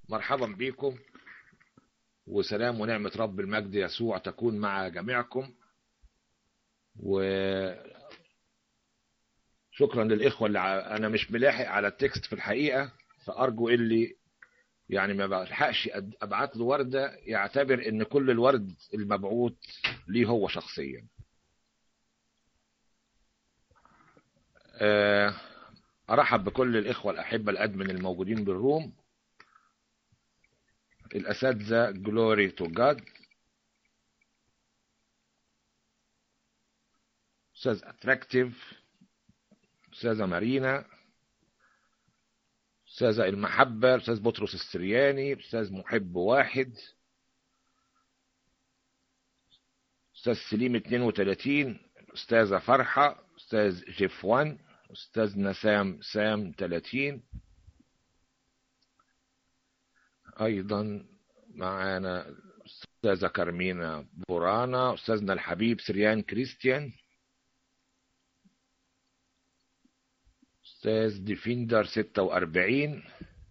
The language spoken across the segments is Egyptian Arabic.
مرحبا بكم وسلام ونعمة رب المجد يسوع تكون مع جميعكم وشكرا للإخوة اللي ع- أنا مش ملاحق على التكست في الحقيقة فأرجو اللي يعني ما بلحقش أد- أبعت له وردة يعتبر إن كل الورد المبعوث ليه هو شخصيا آه، أرحب بكل الإخوة الأحبة الأدمن الموجودين بالروم الأساتذة جلوري تو جاد أستاذ أتراكتيف أستاذة مارينا أستاذة المحبة أستاذ بطرس السرياني أستاذ محب واحد أستاذ سليم 32 أستاذة فرحة أستاذ جيف وان أستاذ نسام سام 30 أيضا معانا أستاذة كارمينا بورانا أستاذنا الحبيب سريان كريستيان أستاذ ديفيندر 46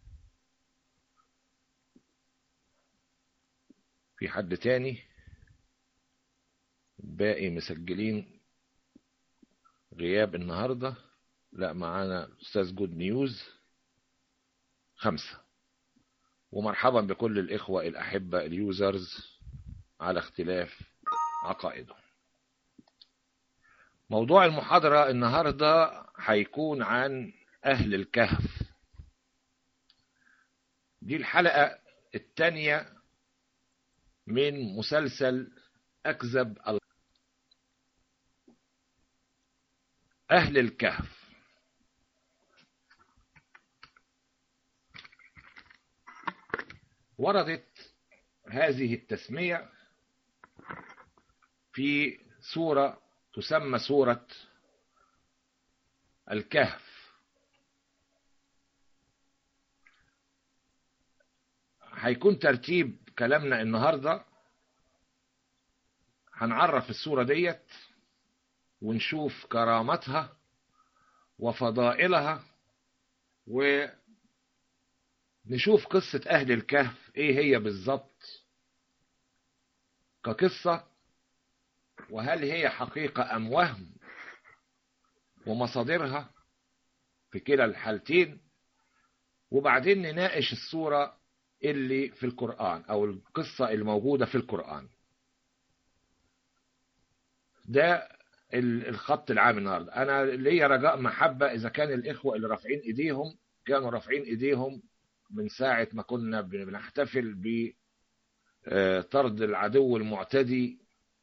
في حد تاني باقي مسجلين غياب النهاردة لا معانا أستاذ جود نيوز خمسة ومرحبا بكل الإخوة الأحبة اليوزرز على اختلاف عقائدهم موضوع المحاضرة النهاردة هيكون عن أهل الكهف دي الحلقة الثانية من مسلسل أكذب ال- أهل الكهف وردت هذه التسمية في سورة تسمى سورة الكهف هيكون ترتيب كلامنا النهاردة هنعرف السورة ديت ونشوف كرامتها وفضائلها ونشوف قصة أهل الكهف إيه هي بالظبط كقصة وهل هي حقيقة أم وهم ومصادرها في كلا الحالتين وبعدين نناقش الصورة اللي في القرآن أو القصة الموجودة في القرآن ده ال- الخط العام النهارده انا ليا رجاء محبه اذا كان الاخوه اللي رافعين ايديهم كانوا رافعين ايديهم من ساعه ما كنا بنحتفل ب آه، طرد العدو المعتدي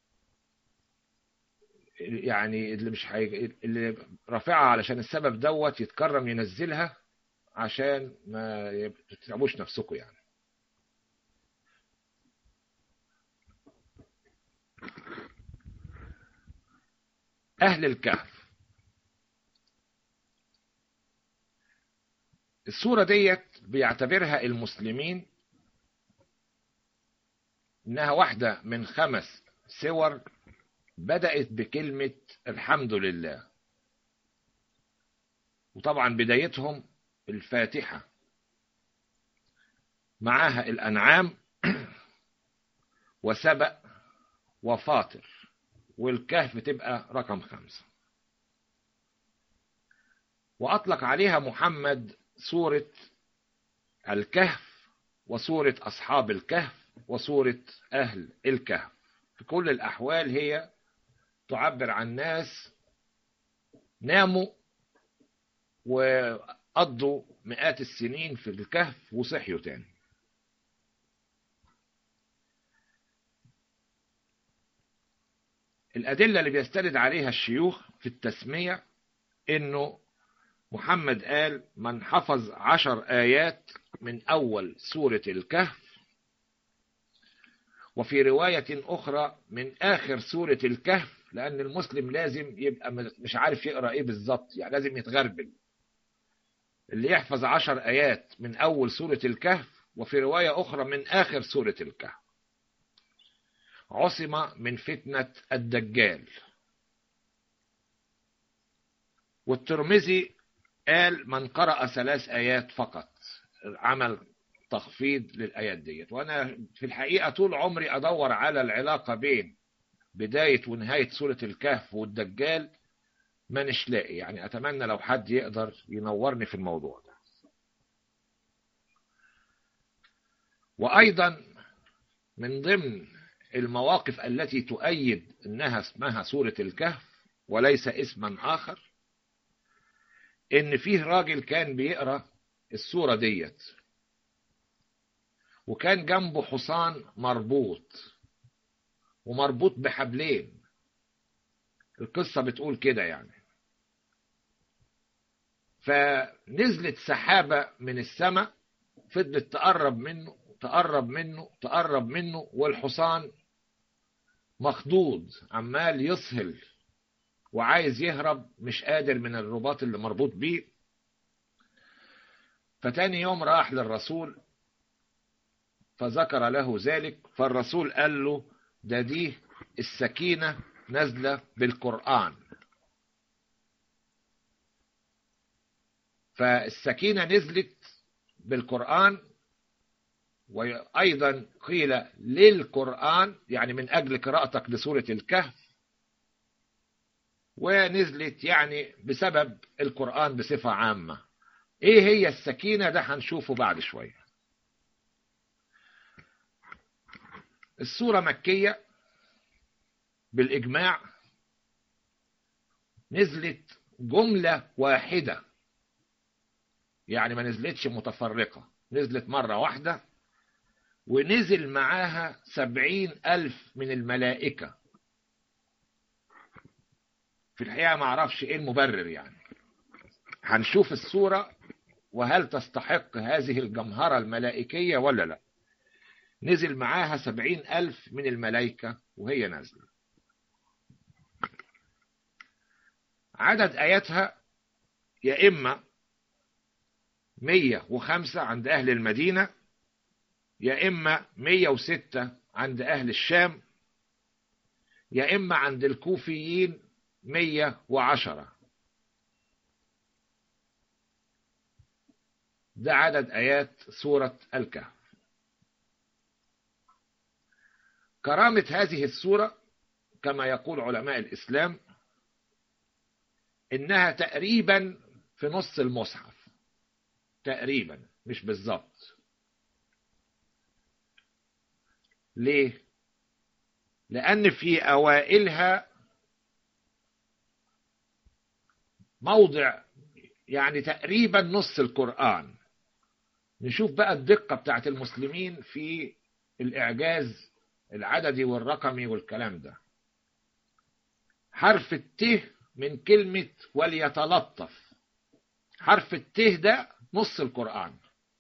يعني اللي مش حي... اللي رافعها علشان السبب دوت يتكرم ينزلها عشان ما يب- تتعبوش نفسكم يعني أهل الكهف السورة ديت بيعتبرها المسلمين إنها واحدة من خمس سور بدأت بكلمة الحمد لله وطبعا بدايتهم الفاتحة معاها الأنعام وسبأ وفاطر والكهف تبقى رقم خمسة وأطلق عليها محمد سورة الكهف وسورة أصحاب الكهف وسورة أهل الكهف في كل الأحوال هي تعبر عن ناس ناموا وقضوا مئات السنين في الكهف وصحيوا تاني الأدلة اللي بيستند عليها الشيوخ في التسمية إنه محمد قال من حفظ عشر آيات من أول سورة الكهف وفي رواية أخرى من آخر سورة الكهف لأن المسلم لازم يبقى مش عارف يقرأ إيه بالظبط يعني لازم يتغربل اللي يحفظ عشر آيات من أول سورة الكهف وفي رواية أخرى من آخر سورة الكهف عصم من فتنة الدجال والترمذي قال من قرأ ثلاث آيات فقط عمل تخفيض للآيات ديت وأنا في الحقيقة طول عمري أدور على العلاقة بين بداية ونهاية سورة الكهف والدجال ما نش لاقي يعني أتمنى لو حد يقدر ينورني في الموضوع ده وأيضا من ضمن المواقف التي تؤيد أنها اسمها سورة الكهف وليس اسما آخر إن فيه راجل كان بيقرأ السورة ديت وكان جنبه حصان مربوط ومربوط بحبلين القصة بتقول كده يعني فنزلت سحابة من السماء فضلت تقرب منه تقرب منه تقرب منه والحصان مخضوض عمال يسهل وعايز يهرب مش قادر من الرباط اللي مربوط بيه فتاني يوم راح للرسول فذكر له ذلك فالرسول قال له ده دي السكينة نازلة بالقرآن فالسكينة نزلت بالقرآن وأيضا قيل للقرآن يعني من أجل قراءتك لسورة الكهف ونزلت يعني بسبب القرآن بصفة عامة ايه هي السكينة ده هنشوفه بعد شوية السورة مكية بالإجماع نزلت جملة واحدة يعني ما نزلتش متفرقة نزلت مرة واحدة ونزل معاها سبعين ألف من الملائكة في الحقيقة ما اعرفش ايه المبرر يعني هنشوف الصورة وهل تستحق هذه الجمهرة الملائكية ولا لا نزل معاها سبعين ألف من الملائكة وهي نازلة عدد آياتها يا إما مية وخمسة عند أهل المدينة يا إما مية وستة عند أهل الشام يا إما عند الكوفيين مية وعشرة ده عدد آيات سورة الكهف كرامة هذه السورة كما يقول علماء الإسلام إنها تقريبا في نص المصحف تقريبا مش بالظبط ليه لأن في أوائلها موضع يعني تقريبا نص القرآن نشوف بقى الدقة بتاعت المسلمين في الإعجاز العددي والرقمي والكلام ده حرف الت من كلمة وليتلطف حرف الت ده نص القرآن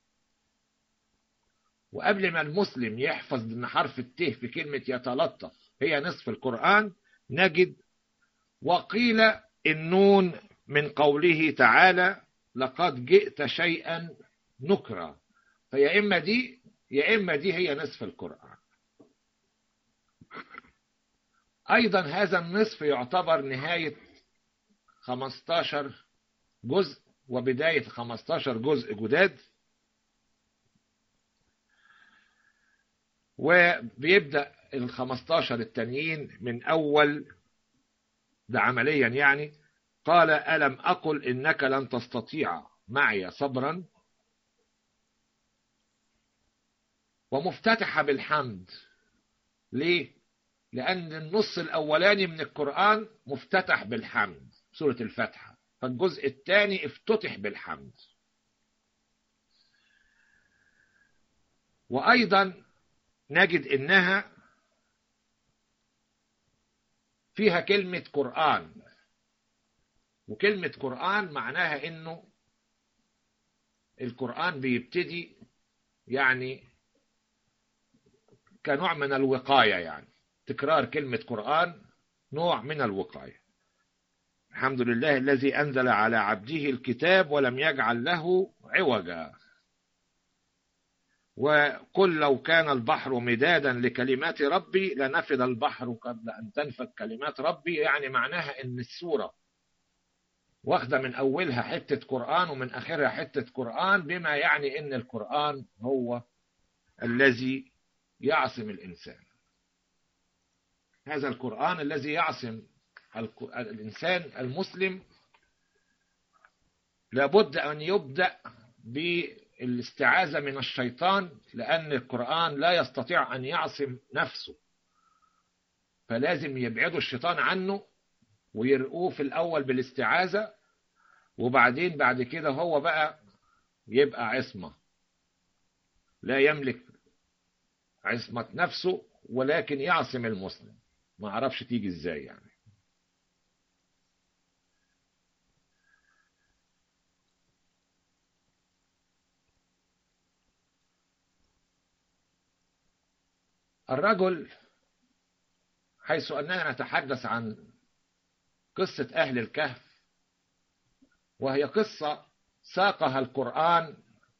وقبل ما المسلم يحفظ ان حرف الت في كلمة يتلطف هي نصف القرآن نجد وقيل النون من قوله تعالى لقد جئت شيئا نكرا فيا إما دي يا إما دي هي نصف القرآن أيضا هذا النصف يعتبر نهاية 15 جزء وبداية 15 جزء جداد وبيبدأ ال 15 التانيين من أول ده عمليا يعني قال ألم أقل إنك لن تستطيع معي صبرا ومفتتحة بالحمد ليه؟ لأن النص الأولاني من القرآن مفتتح بالحمد سورة الفاتحة فالجزء الثاني افتتح بالحمد وأيضا نجد إنها فيها كلمة قرآن وكلمة قرآن معناها إنه القرآن بيبتدي يعني كنوع من الوقاية يعني تكرار كلمة قرآن نوع من الوقاية الحمد لله الذي أنزل على عبده الكتاب ولم يجعل له عوجا وقل لو كان البحر مدادا لكلمات ربي لنفد البحر قبل أن تنفد كلمات ربي يعني معناها أن السورة واخدة من أولها حتة قرآن ومن آخرها حتة قرآن بما يعني أن القرآن هو الذي يعصم الإنسان هذا القرآن الذي يعصم الإنسان المسلم لابد أن يبدأ بالاستعاذة من الشيطان لأن القرآن لا يستطيع أن يعصم نفسه فلازم يبعدوا الشيطان عنه ويرقوه في الأول بالاستعاذة وبعدين بعد كده هو بقى يبقى عصمة لا يملك عصمة نفسه ولكن يعصم المسلم ما عرفش تيجي ازاي يعني الرجل حيث أننا نتحدث عن قصة أهل الكهف وهي قصة ساقها القرآن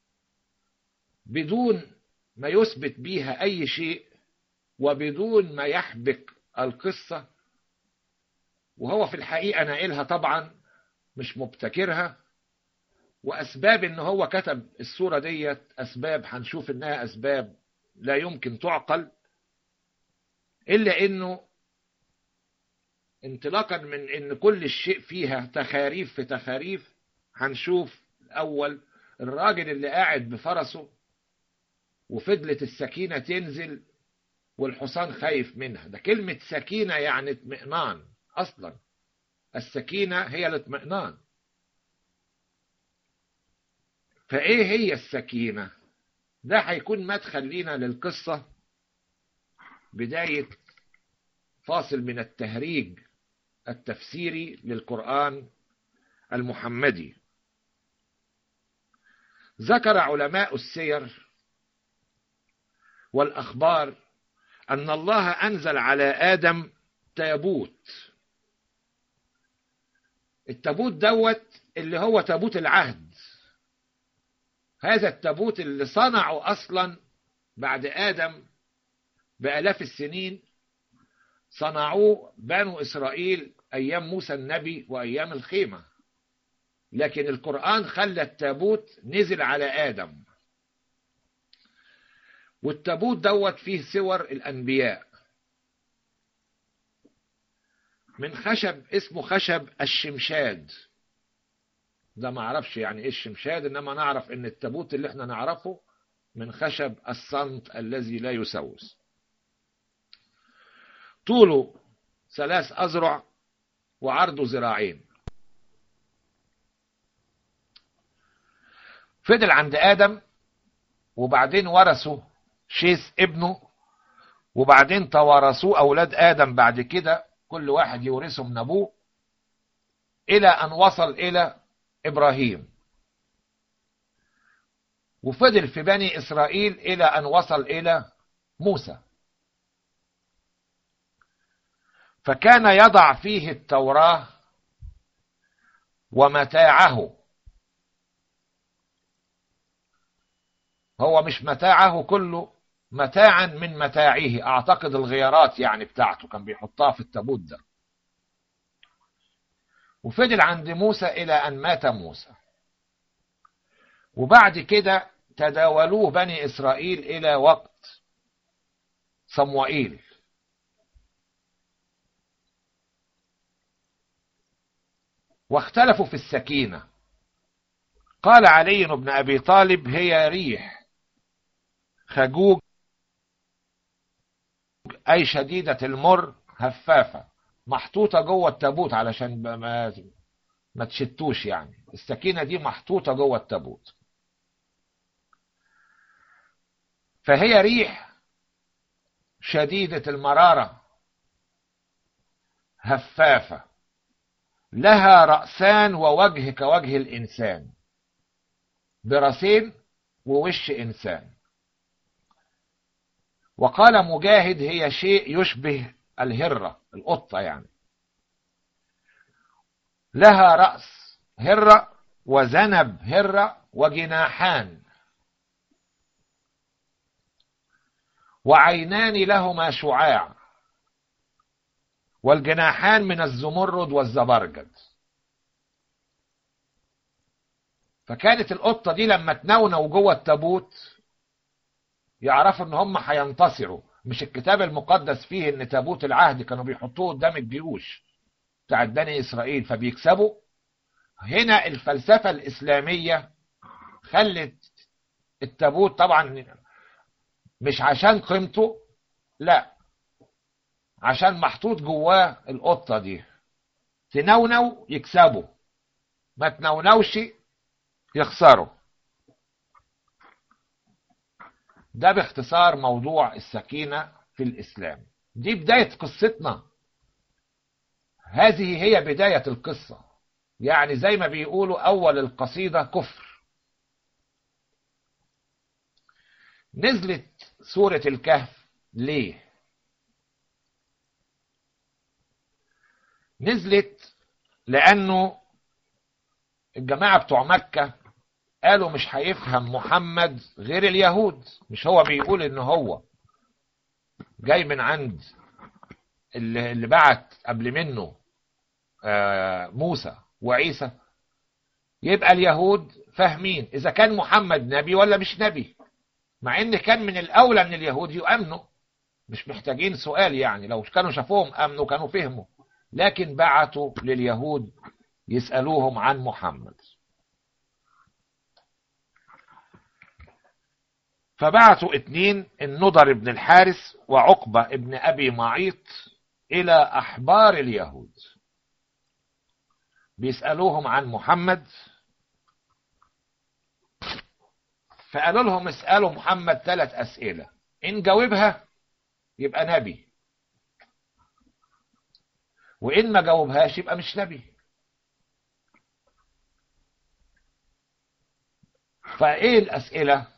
بدون ما يثبت بيها أي شيء وبدون ما يحبك القصة وهو في الحقيقة ناقلها طبعا مش مبتكرها وأسباب إن هو كتب السورة ديت أسباب هنشوف إنها أسباب لا يمكن تعقل إلا إنه انطلاقا من إن كل الشيء فيها تخاريف في تخاريف هنشوف الأول الراجل اللي قاعد بفرسه وفضلت السكينة تنزل والحصان خايف منها ده كلمة سكينة يعني اطمئنان أصلا السكينة هي الاطمئنان فإيه هي السكينة ده هيكون مدخل لينا للقصة بداية فاصل من التهريج التفسيري للقرآن المحمدي ذكر علماء السير والأخبار أن الله أنزل على آدم تابوت التابوت دوت اللي هو تابوت العهد هذا التابوت اللي صنعه أصلا بعد آدم بآلاف السنين صنعوه بنو إسرائيل أيام موسى النبي وأيام الخيمة لكن القرآن خلى التابوت نزل على آدم والتابوت دوت فيه صور الأنبياء من خشب اسمه خشب الشمشاد ده ما اعرفش يعني ايه الشمشاد انما نعرف ان التابوت اللي احنا نعرفه من خشب الصمت الذي لا يسوس طوله ثلاث أذرع وعرضه ذراعين فضل عند آدم وبعدين ورثه شيث ابنه وبعدين توارثوه أولاد آدم بعد كده كل واحد يورثه من أبوه إلى أن وصل إلى إبراهيم وفضل في بني إسرائيل إلى أن وصل إلى موسى فكان يضع فيه التوراة ومتاعه هو مش متاعه كله متاعا من متاعه اعتقد الغيارات يعني بتاعته كان بيحطها في التابوت ده وفضل عند موسى الى ان مات موسى وبعد كده تداولوه بني اسرائيل الى وقت صموئيل واختلفوا في السكينة قال علي بن أبي طالب هي ريح خجوج أي شديدة المر هفافة محطوطة جوه التابوت علشان ما ما تشتوش يعني السكينة دي محطوطة جوه التابوت فهي ريح شديدة المرارة هفافة لها رأسان ووجه كوجه الإنسان براسين ووش إنسان وقال مجاهد هي شيء يشبه الهرة القطة يعني لها رأس هرة وذنب هرة وجناحان وعينان لهما شعاع والجناحان من الزمرد والزبرجد فكانت القطة دي لما تنونوا جوه التابوت يعرفوا ان هم هينتصروا مش الكتاب المقدس فيه ان تابوت العهد كانوا بيحطوه قدام الجيوش بتاعت بني اسرائيل فبيكسبوا هنا الفلسفة الاسلامية خلت التابوت طبعا مش عشان قيمته لا عشان محطوط جواه القطة دي تنونو يكسبوا ما تنونوش يخسروا ده باختصار موضوع السكينة في الإسلام دي بداية قصتنا هذه هي بداية القصة يعني زي ما بيقولوا أول القصيدة كفر نزلت سورة الكهف ليه نزلت لأنه الجماعة بتوع مكة قالوا مش هيفهم محمد غير اليهود مش هو بيقول ان هو جاي من عند اللي, اللي بعت قبل منه موسى وعيسى يبقى اليهود فاهمين اذا كان محمد نبي ولا مش نبي مع ان كان من الاولى ان اليهود يؤمنوا مش محتاجين سؤال يعني لو كانوا شافوهم امنوا كانوا فهموا لكن بعتوا لليهود يسألوهم عن محمد فبعتوا اتنين النضر بن الحارس وعقبة ابن أبي معيط إلى أحبار اليهود بيسألوهم عن محمد فقالوا لهم اسألوا محمد ثلاث أسئلة إن جاوبها يبقى نبي وإن ما جاوبهاش يبقى مش نبي فإيه الأسئلة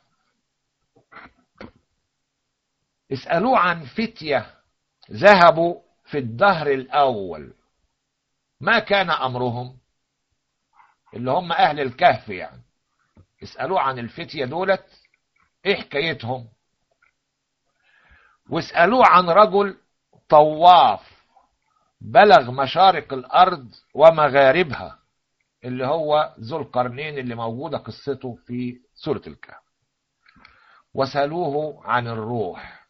اسألوه عن فتية ذهبوا في الدهر الأول ما كان أمرهم اللي هم أهل الكهف يعني اسألوه عن الفتية دولت ايه حكايتهم واسألوه عن رجل طواف بلغ مشارق الأرض ومغاربها اللي هو ذو القرنين اللي موجودة قصته في سورة الكهف وسألوه عن الروح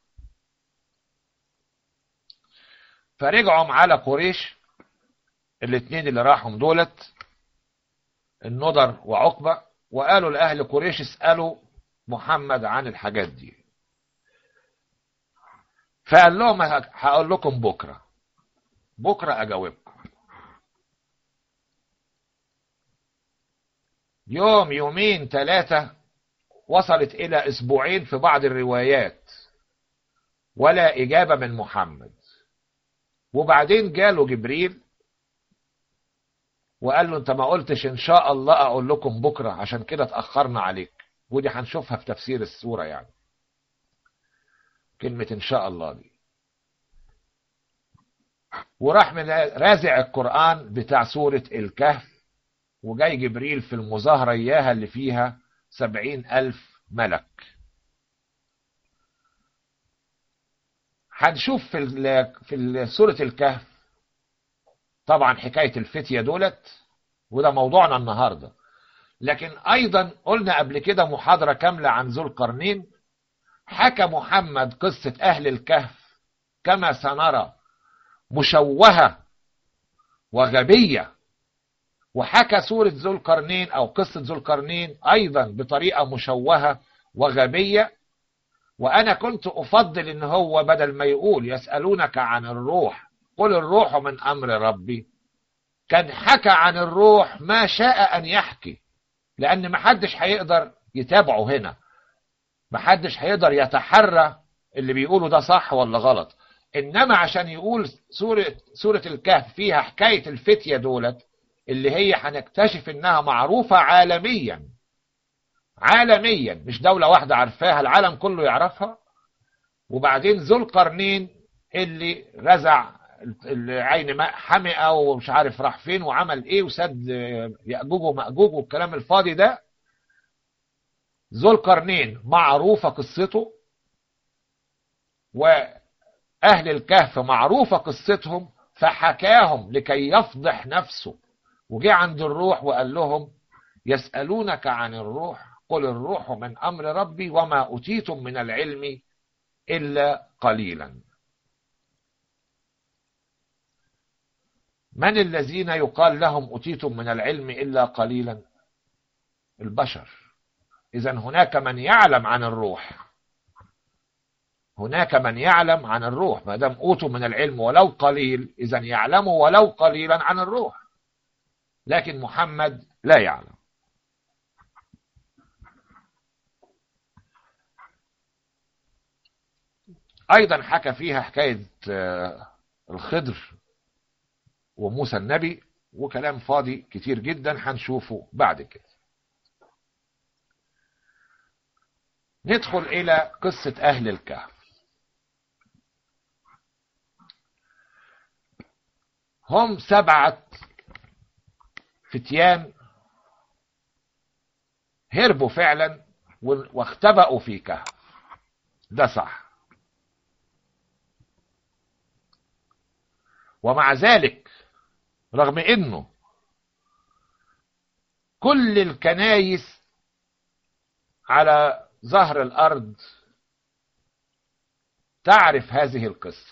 فرجعوا على قريش الاثنين اللي راحوا دولت النضر وعقبة وقالوا لأهل قريش اسألوا محمد عن الحاجات دي فقال لهم هقول لكم بكرة بكرة أجاوبكم يوم يومين ثلاثة وصلت إلى أسبوعين في بعض الروايات ولا إجابة من محمد وبعدين جاله جبريل وقال له انت ما قلتش ان شاء الله اقول لكم بكرة عشان كده اتأخرنا عليك ودي هنشوفها في تفسير السورة يعني كلمة ان شاء الله دي وراح من رازع القرآن بتاع سورة الكهف وجاي جبريل في المظاهرة اياها اللي فيها سبعين ألف ملك هنشوف في في سورة الكهف طبعا حكاية الفتية دولت وده موضوعنا النهاردة لكن أيضا قلنا قبل كده محاضرة كاملة عن ذو القرنين حكى محمد قصة أهل الكهف كما سنرى مشوهة وغبية وحكى سورة ذو القرنين أو قصة ذو القرنين أيضا بطريقة مشوهة وغبية وأنا كنت أفضل إن هو بدل ما يقول يسألونك عن الروح قل الروح من أمر ربي كان حكى عن الروح ما شاء أن يحكي لأن محدش هيقدر يتابعه هنا محدش هيقدر يتحرى اللي بيقوله ده صح ولا غلط إنما عشان يقول سورة, سورة الكهف فيها حكاية الفتية دولت اللي هي هنكتشف إنها معروفة عالميا عالميا مش دولة واحدة عارفاها العالم كله يعرفها وبعدين ذو القرنين اللي رزع العين ماء حمئة ومش عارف راح فين وعمل ايه وسد يأجوج ومأجوج والكلام الفاضي ده ذو القرنين معروفة قصته وأهل الكهف معروفة قصتهم فحكاهم لكي يفضح نفسه وجه عند الروح وقال لهم يسألونك عن الروح قل الروح من أمر ربي وما أوتيتم من العلم إلا قليلا من الذين يقال لهم أوتيتم من العلم إلا قليلا البشر إذا هناك من يعلم عن الروح هناك من يعلم عن الروح ما دام أوتوا من العلم ولو قليل إذا يعلموا ولو قليلا عن الروح لكن محمد لا يعلم أيضا حكى فيها حكاية الخضر وموسى النبي وكلام فاضي كتير جدا هنشوفه بعد كده ندخل إلى قصة أهل الكهف هم سبعة فتيان هربوا فعلا واختبأوا في كهف ده صح ومع ذلك رغم انه كل الكنايس على ظهر الارض تعرف هذه القصه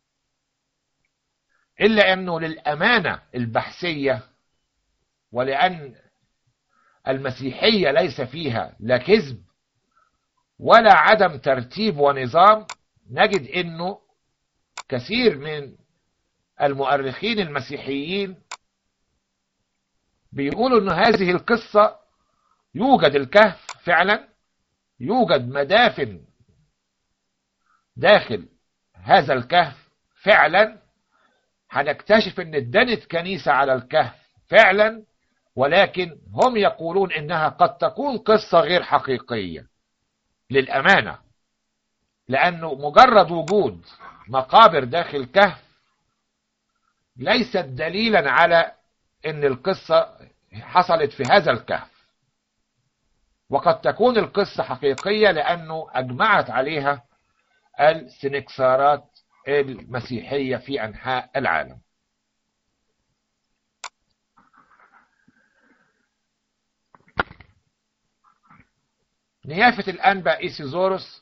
الا انه للامانه البحثيه ولان المسيحيه ليس فيها لا كذب ولا عدم ترتيب ونظام نجد انه كثير من المؤرخين المسيحيين بيقولوا ان هذه القصة يوجد الكهف فعلا يوجد مدافن داخل هذا الكهف فعلا هنكتشف ان اتبنت كنيسة على الكهف فعلا ولكن هم يقولون انها قد تكون قصة غير حقيقية للأمانة لأنه مجرد وجود مقابر داخل كهف ليست دليلا على ان القصة حصلت في هذا الكهف وقد تكون القصة حقيقية لأنه أجمعت عليها السنكسارات المسيحية في أنحاء العالم نيافة الأنبا إيسيزوروس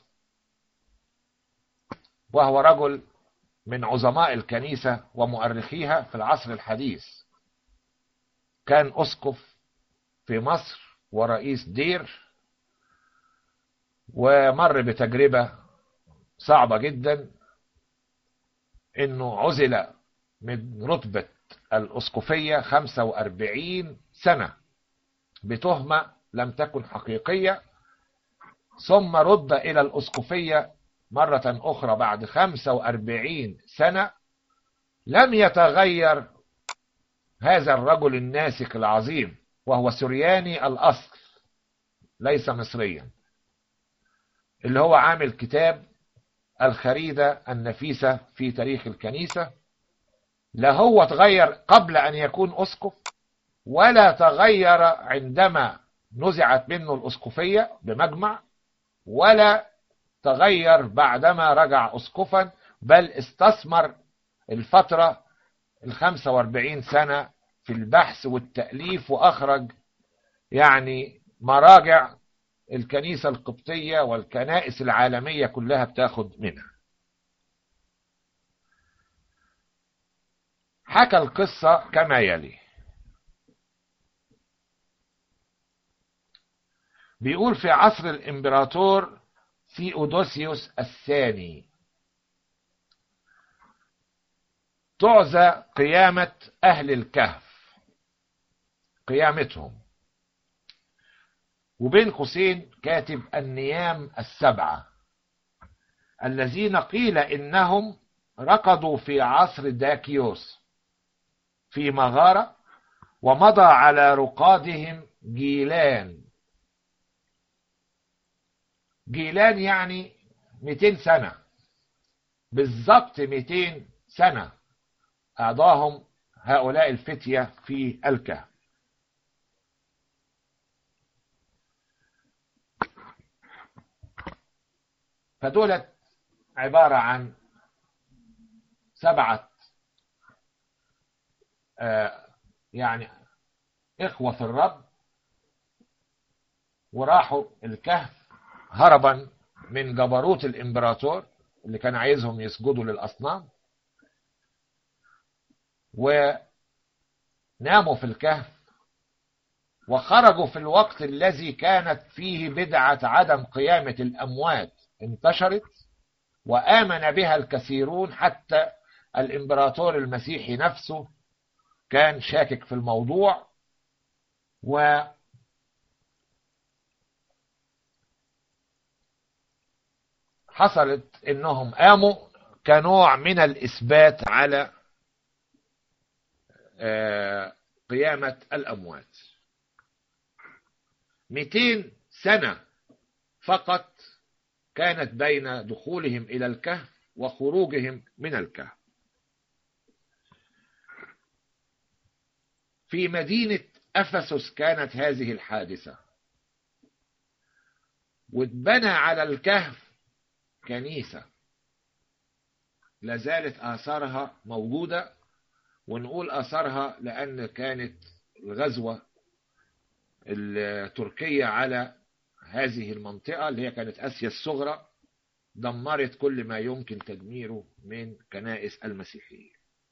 وهو رجل من عظماء الكنيسة ومؤرخيها في العصر الحديث كان أسقف في مصر ورئيس دير ومر بتجربة صعبة جدا انه عزل من رتبة الأسقفية 45 سنة بتهمة لم تكن حقيقية ثم رد إلى الأسقفية مرة أخرى بعد 45 سنة لم يتغير هذا الرجل الناسك العظيم وهو سرياني الأصل ليس مصريا اللي هو عامل كتاب الخريدة النفيسة في تاريخ الكنيسة لا هو تغير قبل أن يكون أسقف ولا تغير عندما نزعت منه الأسقفية بمجمع ولا تغير بعدما رجع أسقفا بل استثمر الفترة ال 45 سنة في البحث والتأليف وأخرج يعني مراجع الكنيسة القبطية والكنائس العالمية كلها بتاخد منها حكى القصة كما يلي بيقول في عصر الإمبراطور ثيودوسيوس الثاني تعزى قيامة أهل الكهف قيامتهم وبين قوسين كاتب النيام السبعة الذين قيل إنهم رقدوا في عصر داكيوس في مغارة ومضى على رقادهم جيلان جيلان يعني 200 سنة بالضبط 200 سنة أعضاهم هؤلاء الفتية في الكهف فدولت عبارة عن سبعة آه يعني إخوة في الرب وراحوا الكهف هربا من جبروت الامبراطور اللي كان عايزهم يسجدوا للاصنام وناموا في الكهف وخرجوا في الوقت الذي كانت فيه بدعة عدم قيامة الأموات انتشرت وآمن بها الكثيرون حتى الإمبراطور المسيحي نفسه كان شاكك في الموضوع و حصلت انهم قاموا كنوع من الاثبات على قيامة الاموات 200 سنة فقط كانت بين دخولهم الى الكهف وخروجهم من الكهف في مدينة افسس كانت هذه الحادثة واتبنى على الكهف كنيسة لازالت آثارها موجودة ونقول آثارها لأن كانت الغزوة التركية على هذه المنطقة اللي هي كانت آسيا الصغرى دمرت كل ما يمكن تدميره من كنائس المسيحية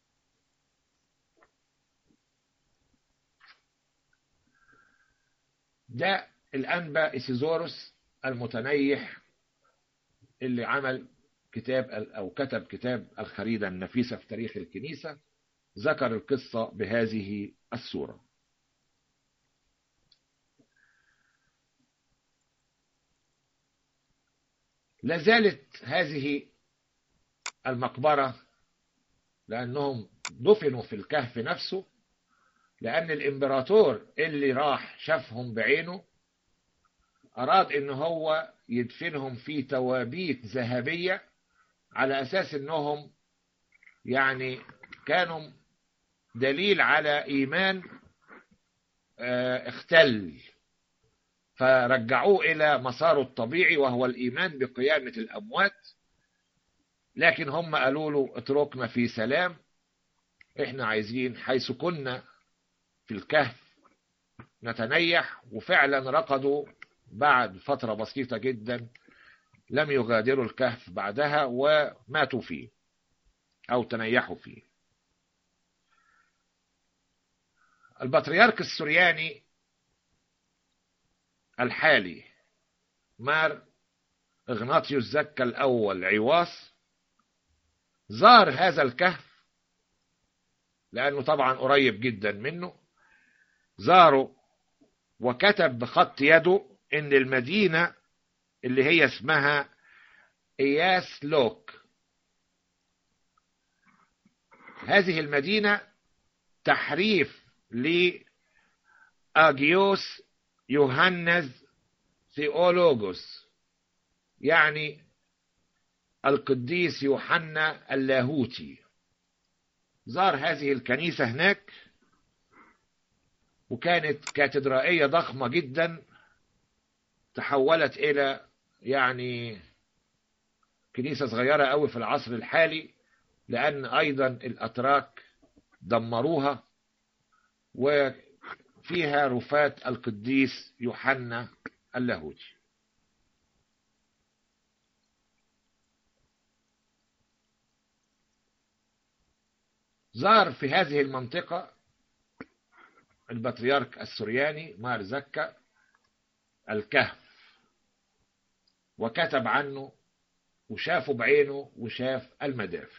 ده الأنبا إسيزوروس المتنيح اللي عمل كتاب أو كتب كتاب الخريدة النفيسة في تاريخ الكنيسة ذكر القصة بهذه الصورة لازالت هذه المقبرة لأنهم دفنوا في الكهف نفسه لأن الإمبراطور اللي راح شافهم بعينه أراد إن هو يدفنهم في توابيت ذهبية على أساس إنهم يعني كانوا دليل على إيمان اختل فرجعوه إلى مساره الطبيعي وهو الإيمان بقيامة الأموات لكن هم قالوا له اتركنا في سلام احنا عايزين حيث كنا في الكهف نتنيح وفعلا رقدوا بعد فترة بسيطة جدا لم يغادروا الكهف بعدها وماتوا فيه أو تنيحوا فيه البطريرك السرياني الحالي مار إغناطيوس زكا الأول عواص زار هذا الكهف لأنه طبعا قريب جدا منه زاره وكتب بخط يده ان المدينة اللي هي اسمها اياس لوك هذه المدينة تحريف لأجيوس يوهنز ثيولوجوس يعني القديس يوحنا اللاهوتي زار هذه الكنيسة هناك وكانت كاتدرائية ضخمة جدا تحولت إلى يعني كنيسة صغيرة قوي في العصر الحالي لأن أيضا الأتراك دمروها وفيها رفات القديس يوحنا اللاهوتي زار في هذه المنطقة البطريرك السرياني مار زكا الكهف وكتب عنه وشافه بعينه وشاف المدافن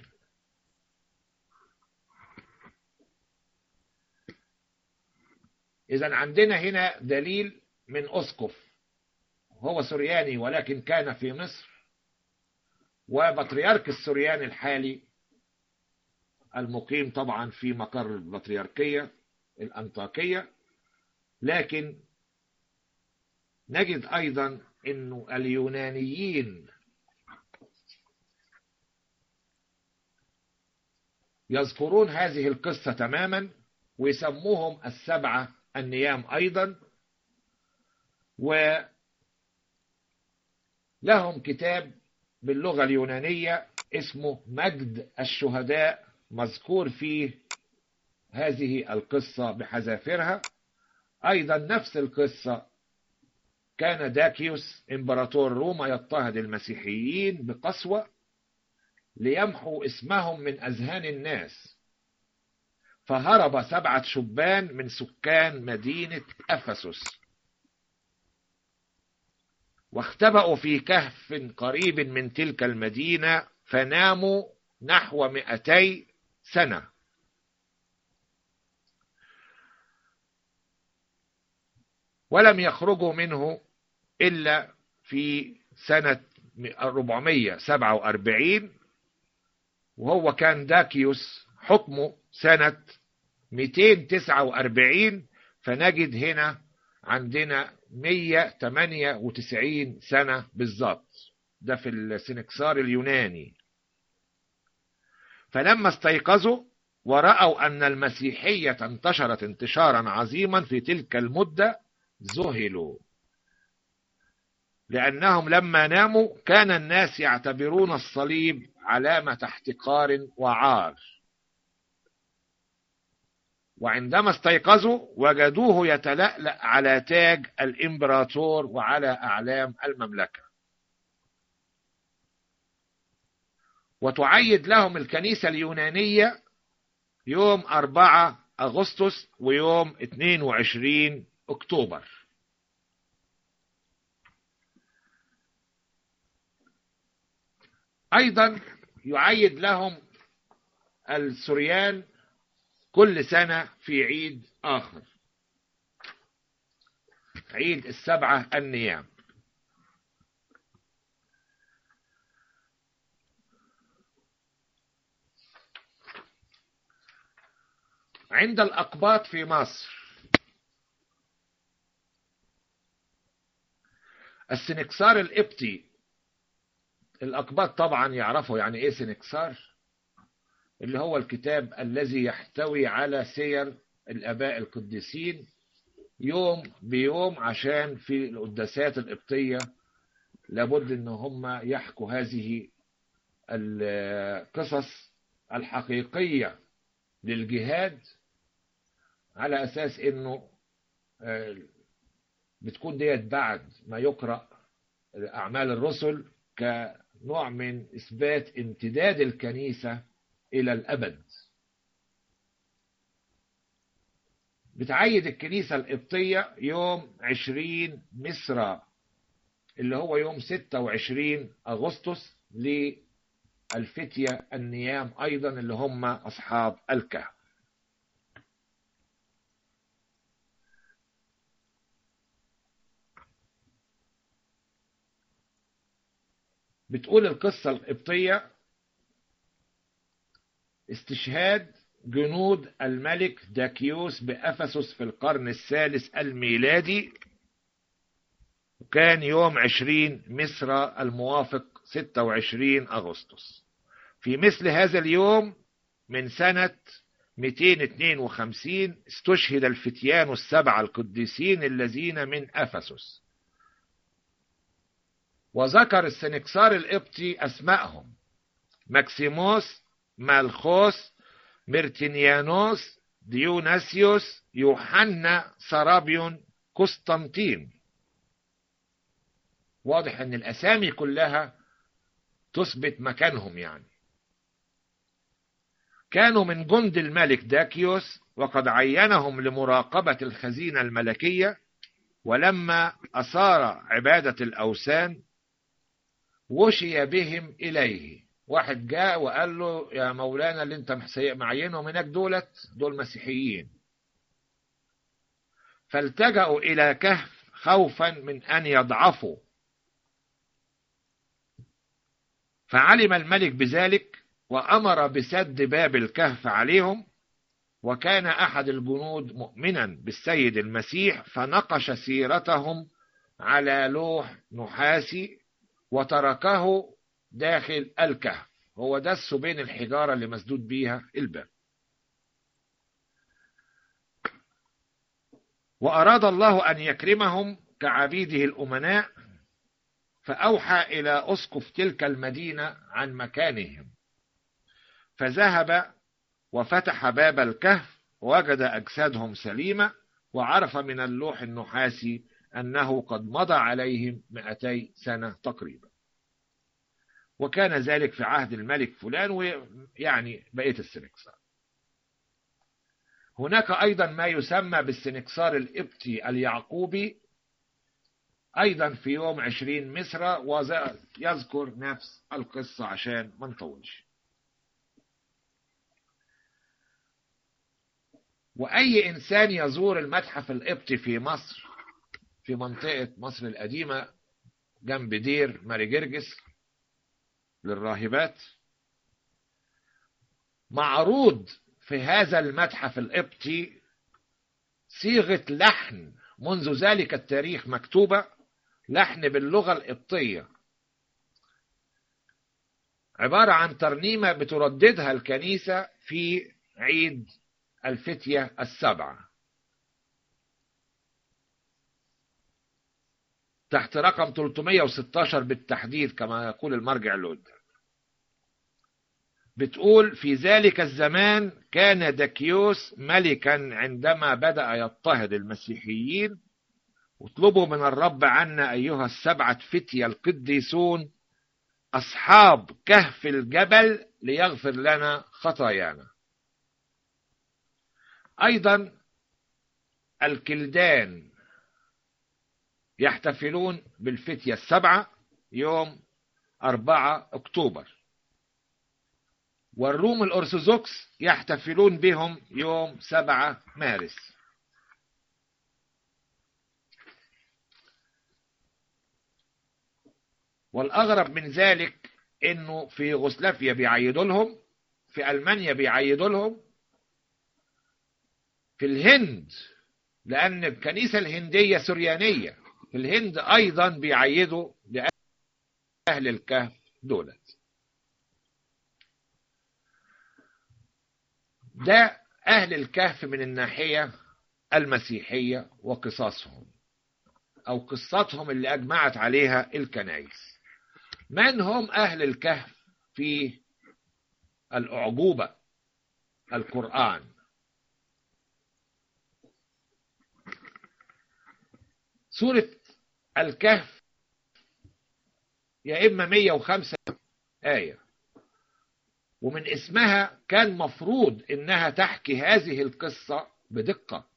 إذا عندنا هنا دليل من أسقف هو سرياني ولكن كان في مصر وبطريرك السرياني الحالي المقيم طبعا في مقر البطريركية الأنطاكية لكن نجد أيضا أنه اليونانيين يذكرون هذه القصة تماما ويسموهم السبعة النيام أيضا ولهم كتاب باللغة اليونانية اسمه مجد الشهداء مذكور فيه هذه القصة بحذافيرها أيضا نفس القصة كان داكيوس إمبراطور روما يضطهد المسيحيين بقسوة ليمحو اسمهم من أذهان الناس فهرب سبعة شبان من سكان مدينة أفسس واختبأوا في كهف قريب من تلك المدينة فناموا نحو مئتي سنة ولم يخرجوا منه إلا في سنة 447 وهو كان داكيوس حكمه سنة 249 فنجد هنا عندنا 198 سنة بالضبط ده في السنكسار اليوناني فلما استيقظوا ورأوا أن المسيحية انتشرت انتشارا عظيما في تلك المدة ذهلوا لأنهم لما ناموا كان الناس يعتبرون الصليب علامة احتقار وعار وعندما استيقظوا وجدوه يتلألأ على تاج الإمبراطور وعلى أعلام المملكة وتعيد لهم الكنيسة اليونانية يوم 4 أغسطس ويوم 22 أكتوبر أيضا يعيد لهم السريان كل سنة في عيد آخر عيد السبعة النيام عند الأقباط في مصر السنكسار القبطي الأقباط طبعا يعرفوا يعني إيه سنكسار اللي هو الكتاب الذي يحتوي على سير الآباء القديسين يوم بيوم عشان في القداسات القبطية لابد ان هم يحكوا هذه القصص الحقيقية للجهاد على أساس انه بتكون ديت بعد ما يقرأ أعمال الرسل كنوع من إثبات امتداد الكنيسة إلى الأبد بتعيد الكنيسة القبطية يوم 20 مصر اللي هو يوم 26 أغسطس للفتية النيام أيضا اللي هم أصحاب الكهف بتقول القصة القبطية استشهاد جنود الملك داكيوس بأفسس في القرن الثالث الميلادي وكان يوم 20 مصر الموافق 26 أغسطس في مثل هذا اليوم من سنة 252 استشهد الفتيان السبعة القديسين الذين من أفسس وذكر السنكسار القبطي أسمائهم ماكسيموس مالخوس ميرتينيانوس ديوناسيوس يوحنا سرابيون قسطنطين واضح ان الاسامي كلها تثبت مكانهم يعني كانوا من جند الملك داكيوس وقد عينهم لمراقبة الخزينة الملكية ولما أثار عبادة الأوثان وشي بهم إليه واحد جاء وقال له يا مولانا اللي انت معينهم هناك دولت دول مسيحيين فالتجأوا إلى كهف خوفا من أن يضعفوا فعلم الملك بذلك وأمر بسد باب الكهف عليهم وكان أحد الجنود مؤمنا بالسيد المسيح فنقش سيرتهم على لوح نحاسي وتركه داخل الكهف هو دس بين الحجارة اللي مسدود بيها الباب وأراد الله أن يكرمهم كعبيده الأمناء فأوحى إلى أسقف تلك المدينة عن مكانهم فذهب وفتح باب الكهف وجد أجسادهم سليمة وعرف من اللوح النحاسي أنه قد مضى عليهم 200 سنة تقريبا وكان ذلك في عهد الملك فلان ويعني بقية السنكسار هناك أيضا ما يسمى بالسنكسار الإبتي اليعقوبي أيضا في يوم 20 مصر ويذكر نفس القصة عشان ما نطولش وأي إنسان يزور المتحف القبطي في مصر في منطقة مصر القديمة جنب دير ماري جرجس للراهبات معروض في هذا المتحف القبطي صيغة لحن منذ ذلك التاريخ مكتوبة لحن باللغة القبطية عبارة عن ترنيمة بترددها الكنيسة في عيد الفتية السبعة تحت رقم 316 بالتحديد كما يقول المرجع اللي قدام بتقول في ذلك الزمان كان دكيوس ملكا عندما بدأ يضطهد المسيحيين اطلبوا من الرب عنا أيها السبعة فتية القديسون أصحاب كهف الجبل ليغفر لنا خطايانا أيضا الكلدان يحتفلون بالفتية السبعة يوم أربعة أكتوبر والروم الأرثوذكس يحتفلون بهم يوم سبعة مارس والأغرب من ذلك إنه في يوغوسلافيا بيعيدوا لهم في ألمانيا بيعيدوا لهم في الهند لأن الكنيسة الهندية سريانية في الهند أيضا بيعيدوا لأهل الكهف دولت ده أهل الكهف من الناحية المسيحية وقصصهم أو قصتهم اللي أجمعت عليها الكنائس من هم أهل الكهف في الأعجوبة القرآن سورة الكهف يا إما 105 آية ومن اسمها كان مفروض إنها تحكي هذه القصة بدقة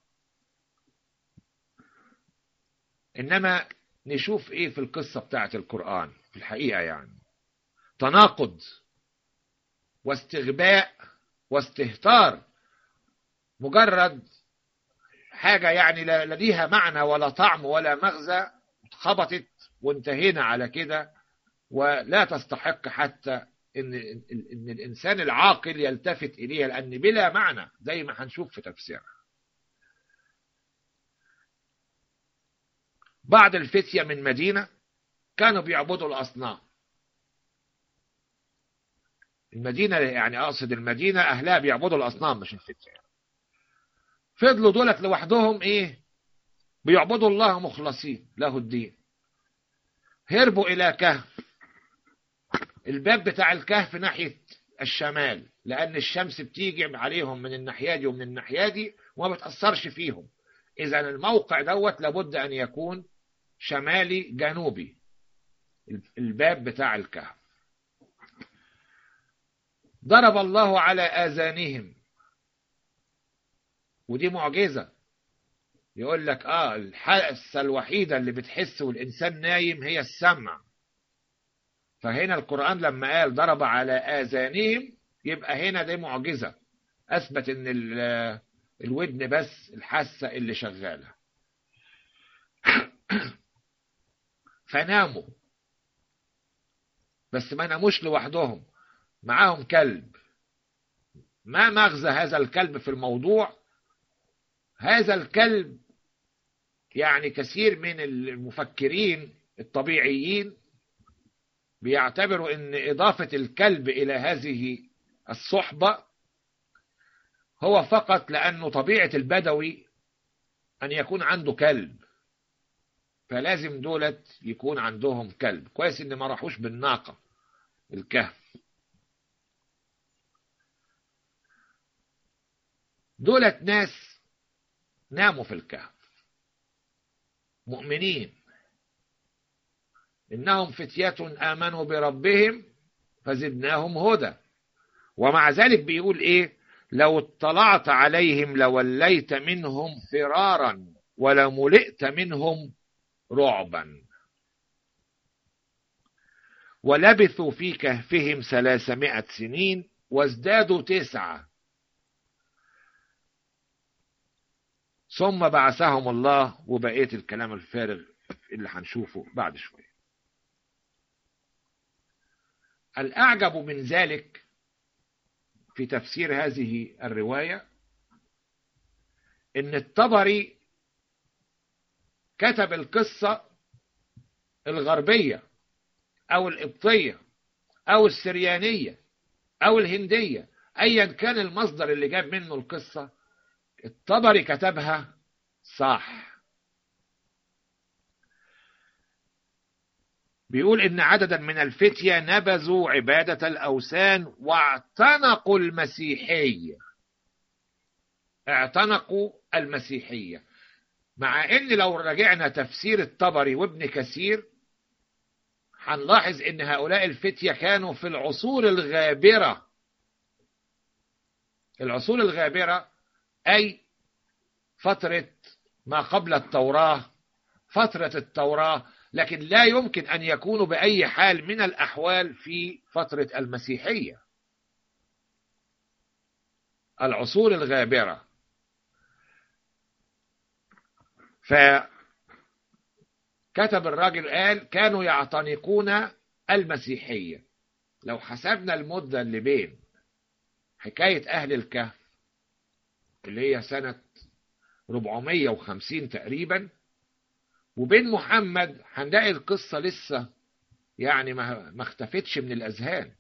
إنما نشوف إيه في القصة بتاعت القرآن في الحقيقة يعني تناقض واستغباء واستهتار مجرد حاجة يعني لا ليها معنى ولا طعم ولا مغزى خبطت وانتهينا على كده ولا تستحق حتى ان ان الانسان العاقل يلتفت اليها لان بلا معنى زي ما هنشوف في تفسيرها بعض الفتية من مدينة كانوا بيعبدوا الأصنام المدينة يعني أقصد المدينة أهلها بيعبدوا الأصنام مش الفتية فضلوا دولت لوحدهم إيه بيعبدوا الله مخلصين له الدين هربوا إلى كهف الباب بتاع الكهف ناحية الشمال لأن الشمس بتيجي عليهم من الناحية دي ومن الناحية دي وما بتأثرش فيهم إذا الموقع دوت لابد أن يكون شمالي جنوبي الباب بتاع الكهف ضرب الله على آذانهم ودي معجزة يقول لك آه الحاسة الوحيدة اللي بتحس والإنسان نايم هي السمع فهنا القرآن لما قال ضرب على آذانهم يبقى هنا دي معجزة أثبت إن الودن بس الحاسة اللي شغالة فناموا بس ما ناموش لوحدهم معاهم كلب ما مغزى هذا الكلب في الموضوع هذا الكلب يعني كثير من المفكرين الطبيعيين بيعتبروا ان اضافة الكلب الى هذه الصحبة هو فقط لانه طبيعة البدوي ان يكون عنده كلب فلازم دولت يكون عندهم كلب كويس ان ما راحوش بالناقة الكهف دولت ناس ناموا في الكهف مؤمنين إنهم فتية آمنوا بربهم فزدناهم هدى ومع ذلك بيقول إيه لو اطلعت عليهم لوليت منهم فرارا ولملئت منهم رعبا ولبثوا في كهفهم ثلاثمائة سنين وازدادوا تسعة ثم بعثهم الله وبقية الكلام الفارغ اللي هنشوفه بعد شوية الأعجب من ذلك في تفسير هذه الرواية إن الطبري كتب القصة الغربية أو القبطية أو السريانية أو الهندية أيا كان المصدر اللي جاب منه القصة الطبري كتبها صح بيقول إن عددا من الفتية نبذوا عبادة الأوثان واعتنقوا المسيحية اعتنقوا المسيحية مع إن لو رجعنا تفسير الطبري وابن كثير هنلاحظ إن هؤلاء الفتية كانوا في العصور الغابرة العصور الغابرة أي فترة ما قبل التوراة فترة التوراة لكن لا يمكن أن يكونوا بأي حال من الأحوال في فترة المسيحية العصور الغابرة فكتب الراجل قال كانوا يعتنقون المسيحية لو حسبنا المدة اللي بين حكاية أهل الكهف اللي هي سنة 450 تقريبا وبين محمد هنلاقي القصة لسه يعني ما اختفتش من الأذهان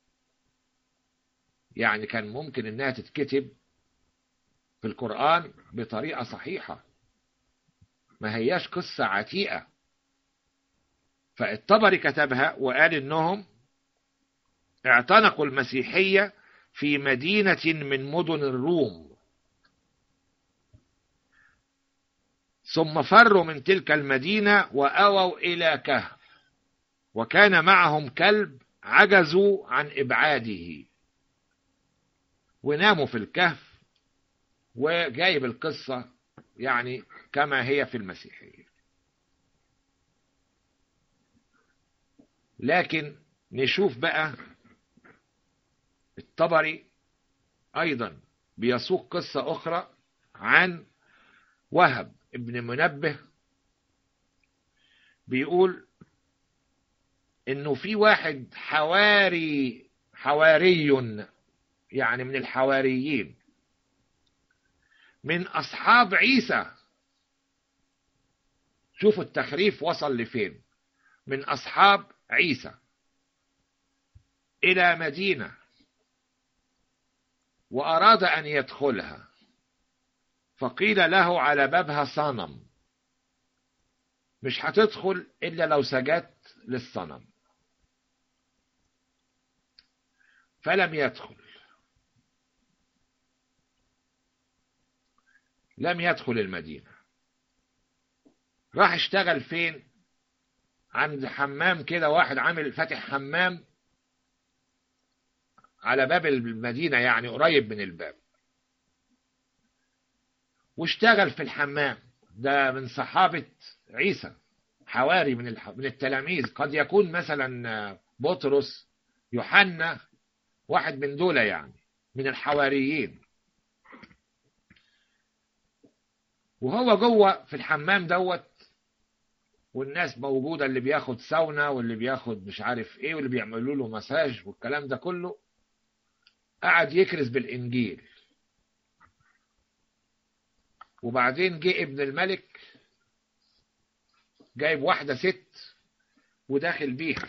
يعني كان ممكن إنها تتكتب في القرآن بطريقة صحيحة ما هياش قصة عتيقة فالطبري كتبها وقال إنهم اعتنقوا المسيحية في مدينة من مدن الروم ثم فروا من تلك المدينة وأووا إلى كهف وكان معهم كلب عجزوا عن إبعاده وناموا في الكهف وجايب القصة يعني كما هي في المسيحية لكن نشوف بقى الطبري أيضا بيسوق قصة أخرى عن وهب ابن منبه بيقول انه في واحد حواري حواري يعني من الحواريين من اصحاب عيسى شوفوا التخريف وصل لفين من اصحاب عيسى الى مدينه واراد ان يدخلها فقيل له على بابها صنم مش هتدخل إلا لو سجدت للصنم فلم يدخل لم يدخل المدينة راح اشتغل فين عند حمام كده واحد عامل فاتح حمام على باب المدينة يعني قريب من الباب واشتغل في الحمام ده من صحابة عيسى حواري من من التلاميذ قد يكون مثلا بطرس يوحنا واحد من دول يعني من الحواريين وهو جوه في الحمام دوت والناس موجودة اللي بياخد ساونا واللي بياخد مش عارف ايه واللي بيعملوا له مساج والكلام ده كله قعد يكرز بالإنجيل وبعدين جه ابن الملك جايب واحدة ست وداخل بيها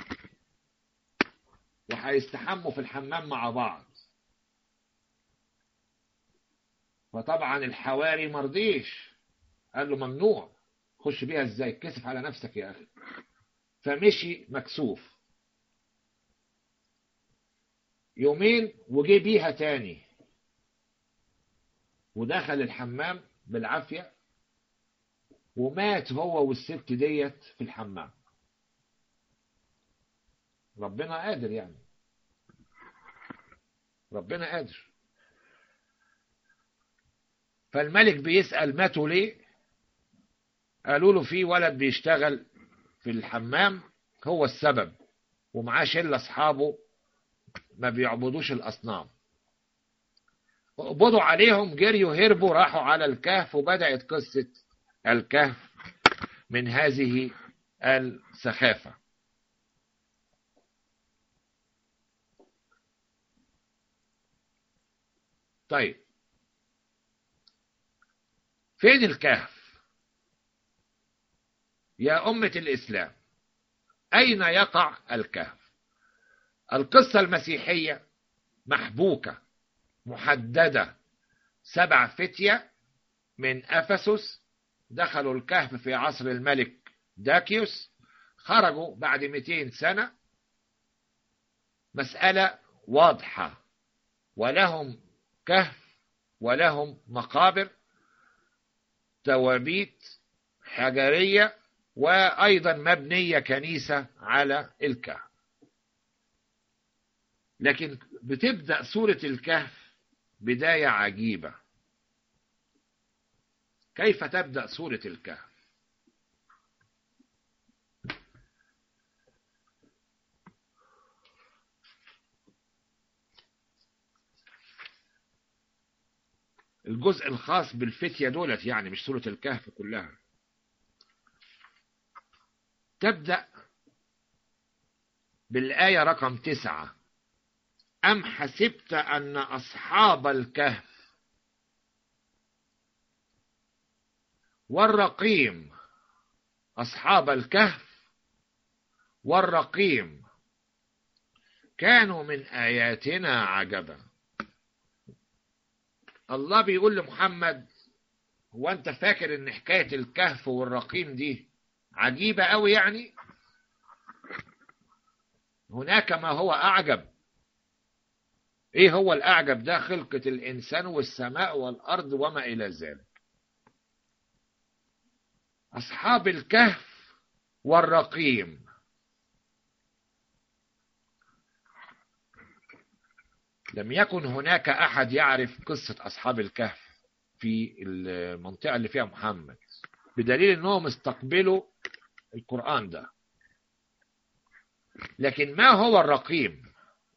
وهيستحموا في الحمام مع بعض فطبعا الحواري مرضيش قال له ممنوع خش بيها ازاي كسف على نفسك يا اخي فمشي مكسوف يومين وجي بيها تاني ودخل الحمام بالعافية ومات هو والست ديت في الحمام ربنا قادر يعني ربنا قادر فالملك بيسأل ماتوا ليه قالوا له في ولد بيشتغل في الحمام هو السبب ومعاه شلة أصحابه ما بيعبدوش الأصنام قبضوا عليهم جريوا هربوا راحوا على الكهف وبدأت قصة الكهف من هذه السخافة طيب فين الكهف يا أمة الإسلام أين يقع الكهف القصة المسيحية محبوكة محددة سبع فتية من أفسس دخلوا الكهف في عصر الملك داكيوس خرجوا بعد 200 سنة مسألة واضحة ولهم كهف ولهم مقابر توابيت حجرية وأيضا مبنية كنيسة على الكهف لكن بتبدأ سورة الكهف بداية عجيبة كيف تبدأ سورة الكهف الجزء الخاص بالفتية دولت يعني مش سورة الكهف كلها تبدأ بالآية رقم تسعة أم حسبت أن أصحاب الكهف والرقيم أصحاب الكهف والرقيم كانوا من آياتنا عجبا الله بيقول لمحمد هو أنت فاكر إن حكاية الكهف والرقيم دي عجيبة أوي يعني هناك ما هو أعجب إيه هو الأعجب ده خلقة الإنسان والسماء والأرض وما إلى ذلك أصحاب الكهف والرقيم لم يكن هناك أحد يعرف قصة أصحاب الكهف في المنطقة اللي فيها محمد بدليل أنهم استقبلوا القرآن ده لكن ما هو الرقيم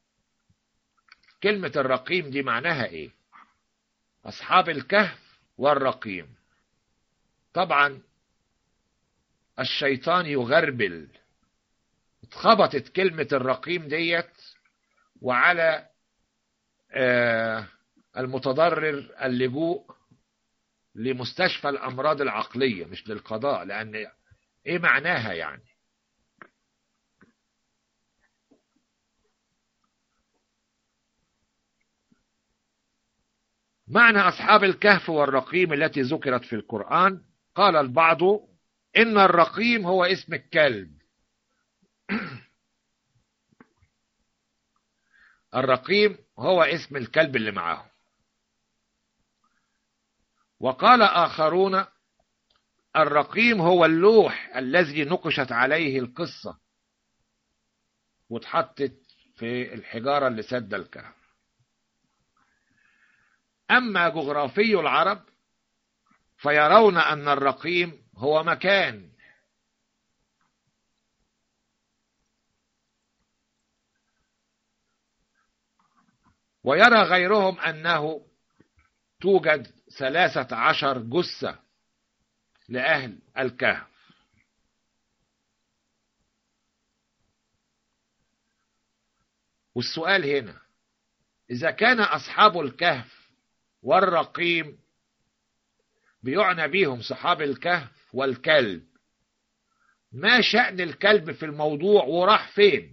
كلمة الرقيم دي معناها ايه أصحاب الكهف والرقيم طبعا الشيطان يغربل اتخبطت كلمة الرقيم ديت وعلى آه المتضرر اللجوء لمستشفى الأمراض العقلية مش للقضاء لأن إيه معناها يعني معنى أصحاب الكهف والرقيم التي ذكرت في القرآن قال البعض إن الرقيم هو اسم الكلب الرقيم هو اسم الكلب اللي معاه وقال آخرون الرقيم هو اللوح الذي نقشت عليه القصة واتحطت في الحجارة اللي سد الكهف أما جغرافي العرب فيرون أن الرقيم هو مكان ويرى غيرهم أنه توجد ثلاثة عشر جثة لأهل الكهف والسؤال هنا إذا كان أصحاب الكهف والرقيم بيعنى بيهم صحاب الكهف والكلب ما شأن الكلب في الموضوع وراح فين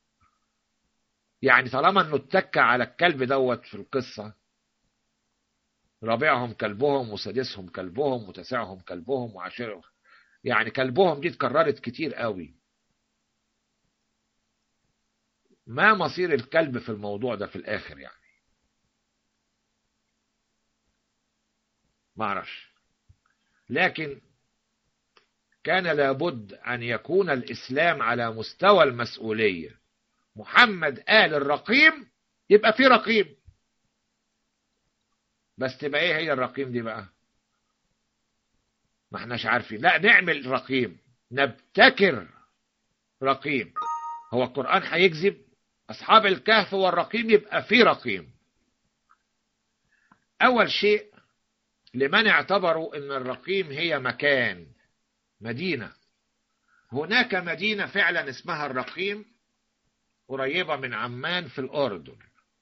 يعني طالما انه اتكى على الكلب دوت في القصة رابعهم كلبهم وسادسهم كلبهم وتاسعهم كلبهم وعاشرهم يعني كلبهم دي اتكررت كتير قوي ما مصير الكلب في الموضوع ده في الاخر يعني ما اعرفش لكن كان لابد أن يكون الإسلام على مستوى المسؤولية محمد قال الرقيم يبقى في رقيم بس تبقى ايه هي الرقيم دي بقى ما احناش عارفين لا نعمل رقيم نبتكر رقيم هو القرآن هيكذب أصحاب الكهف والرقيم يبقى في رقيم أول شيء لمن اعتبروا أن الرقيم هي مكان مدينة هناك مدينة فعلا اسمها الرقيم قريبة من عمان في الأردن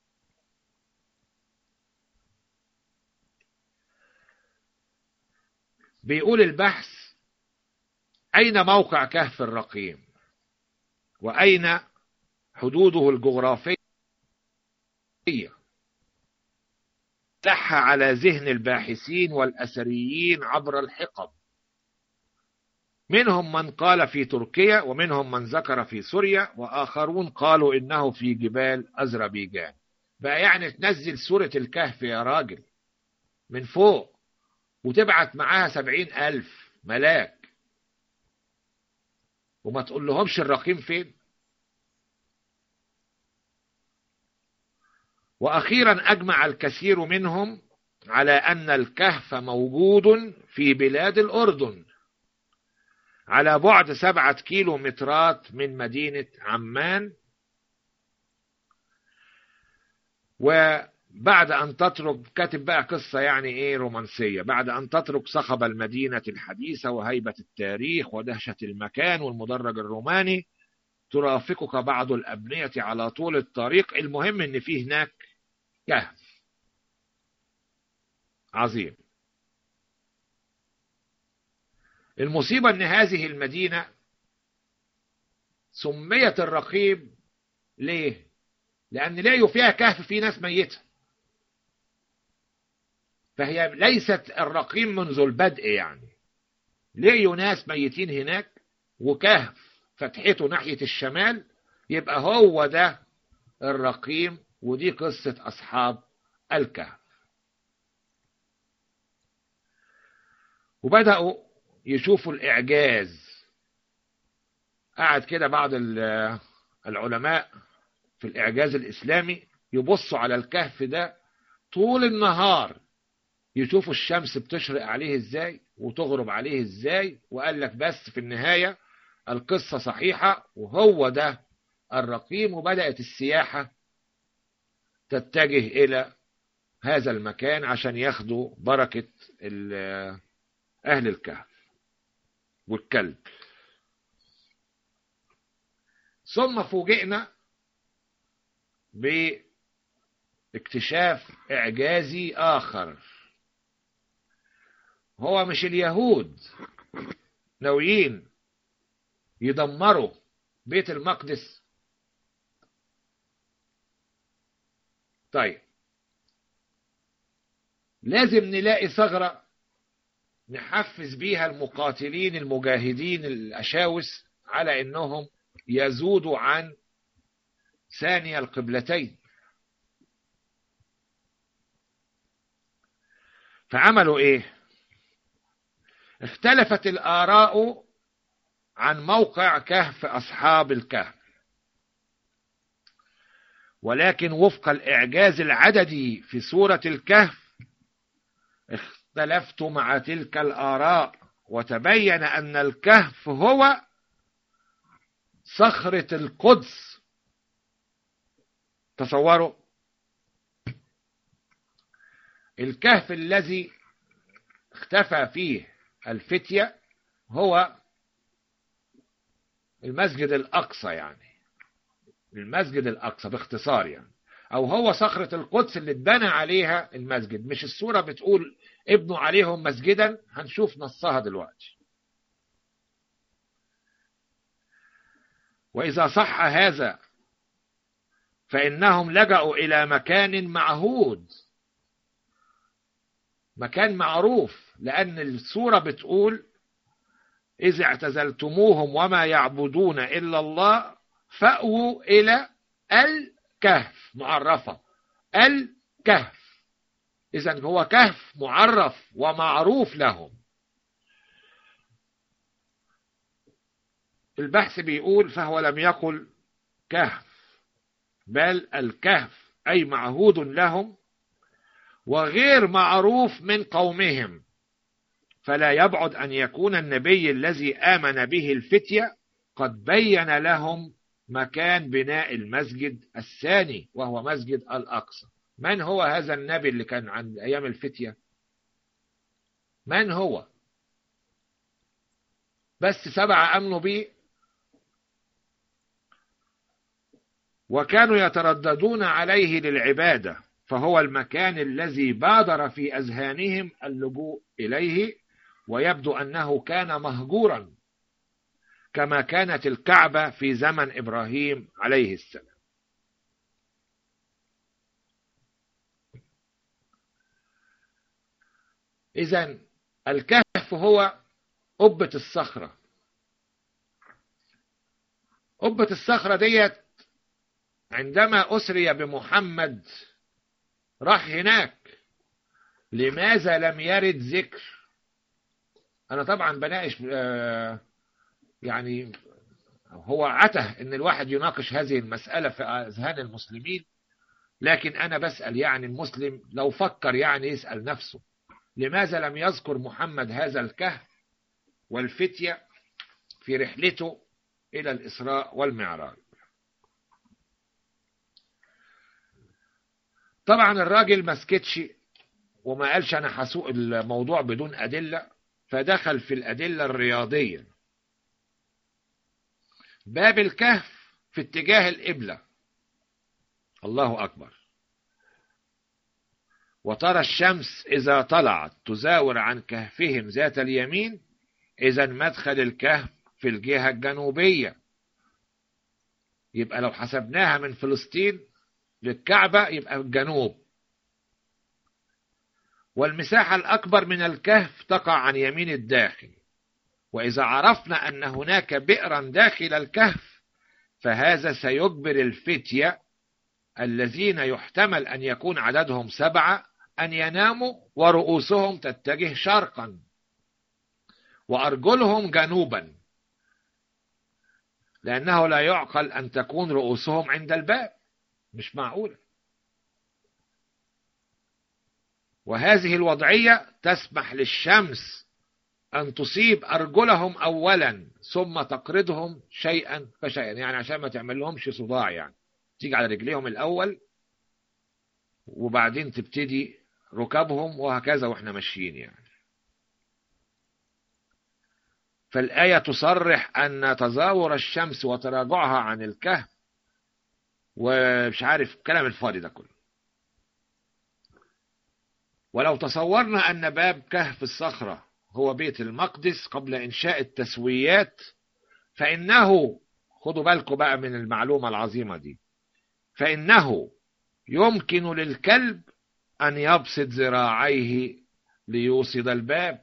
بيقول البحث أين موقع كهف الرقيم وأين حدوده الجغرافية تح على ذهن الباحثين والأثريين عبر الحقب منهم من قال في تركيا ومنهم من ذكر في سوريا وآخرون قالوا إنه في جبال أذربيجان بقى يعني تنزل سورة الكهف يا راجل من فوق وتبعت معاها سبعين ألف ملاك وما تقول لهمش الرقيم فين وأخيرا أجمع الكثير منهم على أن الكهف موجود في بلاد الأردن على بعد سبعة كيلو مترات من مدينة عمان وبعد أن تترك كاتب بقى قصة يعني إيه رومانسية بعد أن تترك صخب المدينة الحديثة وهيبة التاريخ ودهشة المكان والمدرج الروماني ترافقك بعض الأبنية على طول الطريق المهم إن فيه هناك كهف عظيم المصيبة ان هذه المدينة سميت الرقيب ليه لان لقيوا فيها كهف فيه ناس ميتة فهي ليست الرقيم منذ البدء يعني لقيوا ناس ميتين هناك وكهف فتحته ناحية الشمال يبقى هو ده الرقيم ودي قصة أصحاب الكهف وبدأوا يشوفوا الإعجاز قعد كده بعض العلماء في الإعجاز الإسلامي يبصوا على الكهف ده طول النهار يشوفوا الشمس بتشرق عليه ازاي وتغرب عليه ازاي وقال لك بس في النهاية القصة صحيحة وهو ده الرقيم وبدأت السياحة تتجه إلى هذا المكان عشان ياخدوا بركة أهل الكهف والكلب ثم فوجئنا باكتشاف إعجازي آخر هو مش اليهود ناويين يدمروا بيت المقدس طيب لازم نلاقي ثغرة نحفز بيها المقاتلين المجاهدين الأشاوس على أنهم يزودوا عن ثاني القبلتين فعملوا ايه اختلفت الآراء عن موقع كهف أصحاب الكهف ولكن وفق الإعجاز العددي في سورة الكهف اختلفت مع تلك الآراء وتبين أن الكهف هو صخرة القدس تصوروا الكهف الذي اختفى فيه الفتية هو المسجد الأقصى يعني المسجد الأقصى باختصار يعني أو هو صخرة القدس اللي اتبنى عليها المسجد مش السورة بتقول ابنوا عليهم مسجدا هنشوف نصها دلوقتي وإذا صح هذا فإنهم لجأوا إلى مكان معهود مكان معروف لأن السورة بتقول إذ اعتزلتموهم وما يعبدون إلا الله فأووا إلى الكهف معرفة الكهف إذا هو كهف معرف ومعروف لهم البحث بيقول فهو لم يقل كهف بل الكهف أي معهود لهم وغير معروف من قومهم فلا يبعد أن يكون النبي الذي آمن به الفتية قد بين لهم مكان بناء المسجد الثاني وهو مسجد الأقصى من هو هذا النبي اللي كان عند أيام الفتية من هو بس سبعة أمنوا به وكانوا يترددون عليه للعبادة فهو المكان الذي بادر في أذهانهم اللجوء إليه ويبدو أنه كان مهجورا كما كانت الكعبة في زمن إبراهيم عليه السلام إذا الكهف هو قبة الصخرة قبة الصخرة ديت عندما أسري بمحمد راح هناك لماذا لم يرد ذكر أنا طبعا بناقش يعني هو عته ان الواحد يناقش هذه المسألة في أذهان المسلمين لكن أنا بسأل يعني المسلم لو فكر يعني يسأل نفسه لماذا لم يذكر محمد هذا الكهف والفتية في رحلته إلى الإسراء والمعراج طبعا الراجل ما سكتش وما قالش أنا هسوق الموضوع بدون أدلة فدخل في الأدلة الرياضية باب الكهف في اتجاه القبلة الله أكبر وترى الشمس إذا طلعت تزاور عن كهفهم ذات اليمين إذا مدخل الكهف في الجهة الجنوبية يبقى لو حسبناها من فلسطين للكعبة يبقى الجنوب والمساحة الأكبر من الكهف تقع عن يمين الداخل وإذا عرفنا أن هناك بئرا داخل الكهف فهذا سيجبر الفتية الذين يحتمل أن يكون عددهم سبعة أن يناموا ورؤوسهم تتجه شرقا وأرجلهم جنوبا لأنه لا يعقل أن تكون رؤوسهم عند الباب مش معقولة وهذه الوضعية تسمح للشمس أن تصيب أرجلهم أولا ثم تقرضهم شيئا فشيئا يعني عشان ما تعمل لهمش صداع يعني تيجي على رجليهم الأول وبعدين تبتدي ركبهم وهكذا واحنا ماشيين يعني فالآية تصرح أن تزاور الشمس وتراجعها عن الكهف ومش عارف كلام الفاضي ده كله ولو تصورنا أن باب كهف الصخرة هو بيت المقدس قبل إنشاء التسويات فإنه خدوا بالكم بقى من المعلومة العظيمة دي فإنه يمكن للكلب أن يبسط ذراعيه ليوصد الباب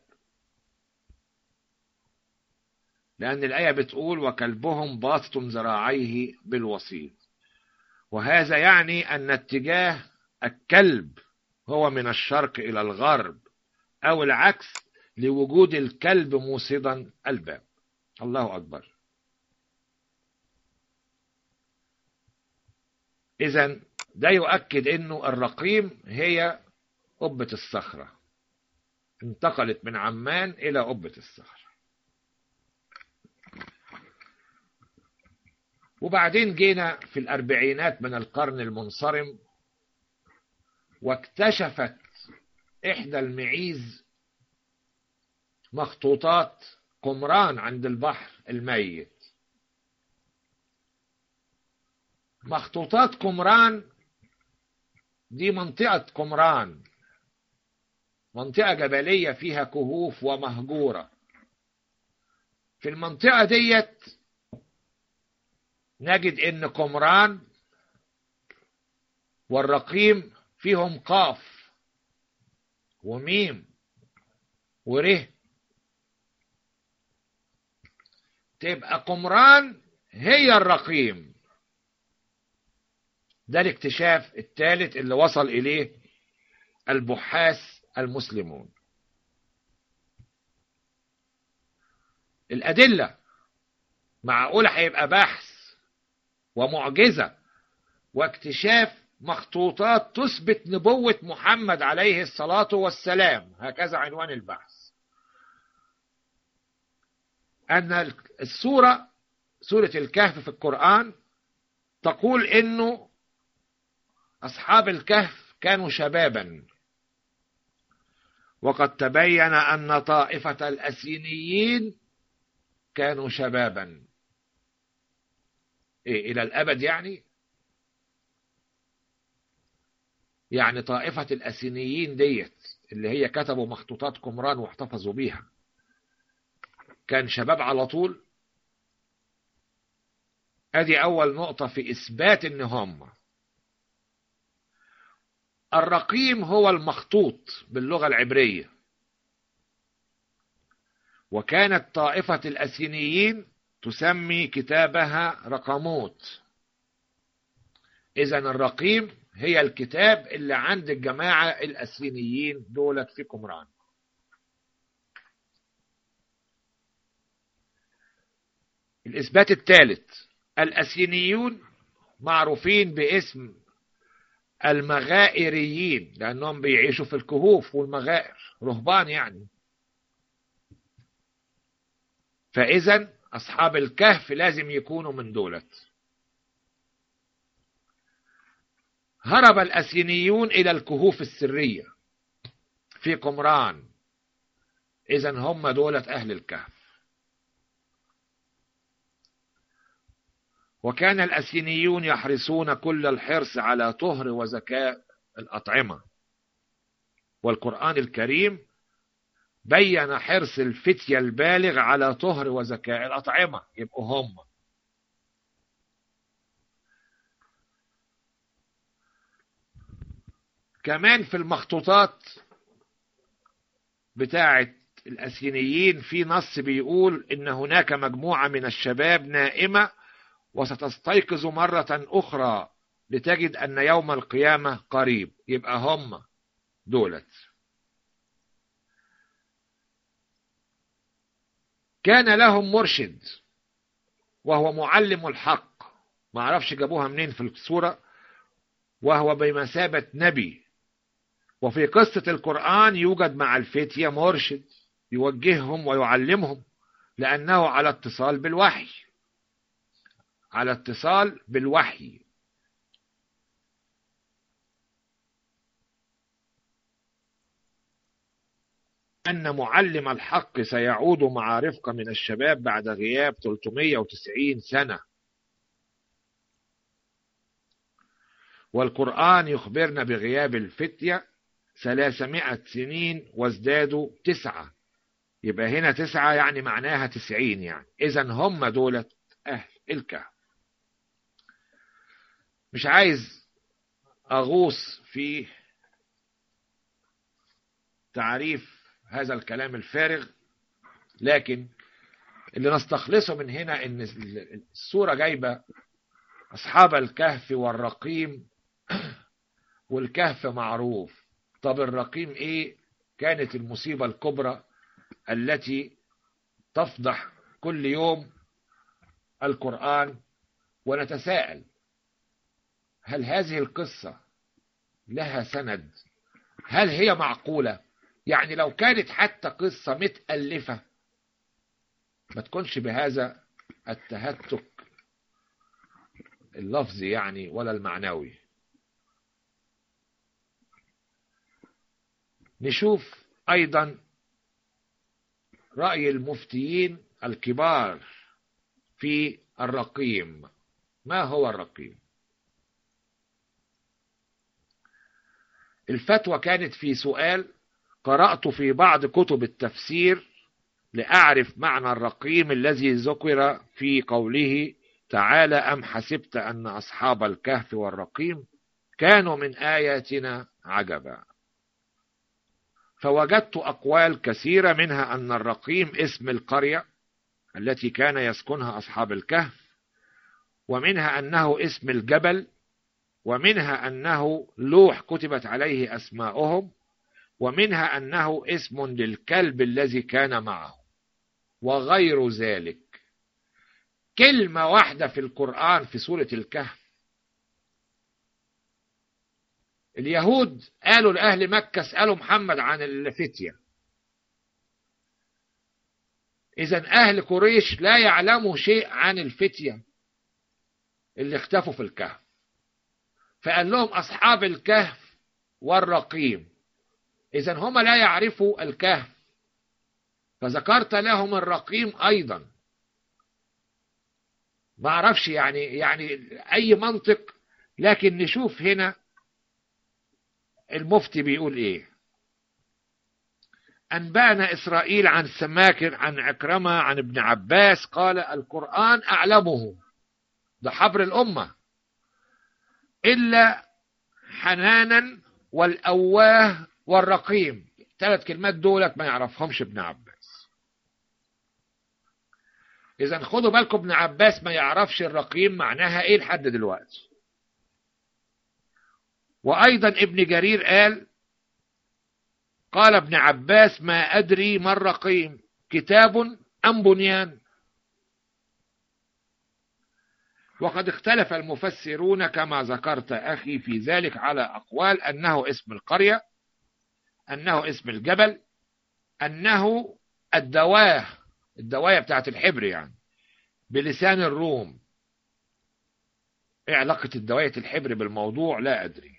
لأن الآية بتقول وكلبهم باسط ذراعيه بالوسيط وهذا يعني أن اتجاه الكلب هو من الشرق إلى الغرب أو العكس لوجود الكلب موصدا الباب الله أكبر إذا ده يؤكد أنه الرقيم هي قبة الصخرة انتقلت من عمان إلى قبة الصخرة وبعدين جينا في الأربعينات من القرن المنصرم واكتشفت إحدى المعيز مخطوطات قمران عند البحر الميت مخطوطات قمران دي منطقة قمران منطقة جبلية فيها كهوف ومهجورة في المنطقة ديت نجد ان قمران والرقيم فيهم قاف وميم وره تبقى قمران هي الرقيم ده الاكتشاف الثالث اللي وصل إليه البحاث المسلمون الأدلة معقول هيبقى بحث ومعجزة واكتشاف مخطوطات تثبت نبوة محمد عليه الصلاة والسلام هكذا عنوان البحث أن السورة سورة الكهف في القرآن تقول إنه أصحاب الكهف كانوا شبابا وقد تبين أن طائفة الأسينيين كانوا شبابا إيه إلى الأبد يعني يعني طائفة الأسينيين ديت اللي هي كتبوا مخطوطات قمران واحتفظوا بيها كان شباب على طول ادي اول نقطة في اثبات ان هم الرقيم هو المخطوط باللغة العبرية وكانت طائفة الأسينيين تسمي كتابها رقموت إذا الرقيم هي الكتاب اللي عند الجماعة الأسينيين دولت في قمران الإثبات الثالث الأسينيون معروفين باسم المغائريين لأنهم بيعيشوا في الكهوف والمغائر رهبان يعني فإذا أصحاب الكهف لازم يكونوا من دولت هرب الأسينيون إلى الكهوف السرية في قمران إذا هم دولة أهل الكهف وكان الأسينيون يحرصون كل الحرص على طهر وزكاء الأطعمة والقرآن الكريم بين حرص الفتية البالغ على طهر وزكاء الأطعمة يبقوا هم كمان في المخطوطات بتاعة الأسينيين في نص بيقول إن هناك مجموعة من الشباب نائمة وستستيقظ مرة أخرى لتجد أن يوم القيامة قريب يبقى هم دولت كان لهم مرشد وهو معلم الحق ما اعرفش جابوها منين في السورة وهو بمثابة نبي وفي قصة القرآن يوجد مع الفتية مرشد يوجههم ويعلمهم لأنه على اتصال بالوحي على اتصال بالوحي أن معلم الحق سيعود مع رفقة من الشباب بعد غياب 390 سنة والقرآن يخبرنا بغياب الفتية 300 سنين وازدادوا تسعة يبقى هنا تسعة يعني معناها تسعين يعني إذا هم دولة أهل الكهف مش عايز أغوص في تعريف هذا الكلام الفارغ لكن اللي نستخلصه من هنا ان السورة جايبة اصحاب الكهف والرقيم والكهف معروف طب الرقيم ايه كانت المصيبة الكبرى التي تفضح كل يوم القرآن ونتساءل هل هذه القصة لها سند هل هي معقولة يعني لو كانت حتى قصة متألفة ما تكونش بهذا التهتك اللفظي يعني ولا المعنوي نشوف أيضا رأي المفتيين الكبار في الرقيم ما هو الرقيم الفتوى كانت في سؤال قرأت في بعض كتب التفسير لأعرف معنى الرقيم الذي ذكر في قوله تعالى أم حسبت أن أصحاب الكهف والرقيم كانوا من آياتنا عجبا فوجدت أقوال كثيرة منها أن الرقيم اسم القرية التي كان يسكنها أصحاب الكهف ومنها أنه اسم الجبل ومنها أنه لوح كتبت عليه أسماؤهم ومنها أنه اسم للكلب الذي كان معه وغير ذلك كلمة واحدة في القرآن في سورة الكهف اليهود قالوا لأهل مكة اسألوا محمد عن الفتية إذا أهل قريش لا يعلموا شيء عن الفتية اللي اختفوا في الكهف فقال لهم أصحاب الكهف والرقيم إذا هم لا يعرفوا الكهف فذكرت لهم الرقيم أيضا ما أعرفش يعني يعني أي منطق لكن نشوف هنا المفتي بيقول إيه أنبأنا إسرائيل عن سماكر عن عكرمة عن ابن عباس قال القرآن أعلمه ده حبر الأمة إلا حنانا والأواه والرقيم ثلاث كلمات دولت ما يعرفهمش ابن عباس إذا خدوا بالكم ابن عباس ما يعرفش الرقيم معناها إيه لحد دلوقتي وأيضا ابن جرير قال قال ابن عباس ما أدري ما الرقيم كتاب أم بنيان وقد اختلف المفسرون كما ذكرت أخي في ذلك على أقوال أنه اسم القرية أنه اسم الجبل أنه الدواه الدواية بتاعت الحبر يعني بلسان الروم ايه علاقة الدواية الحبر بالموضوع لا أدري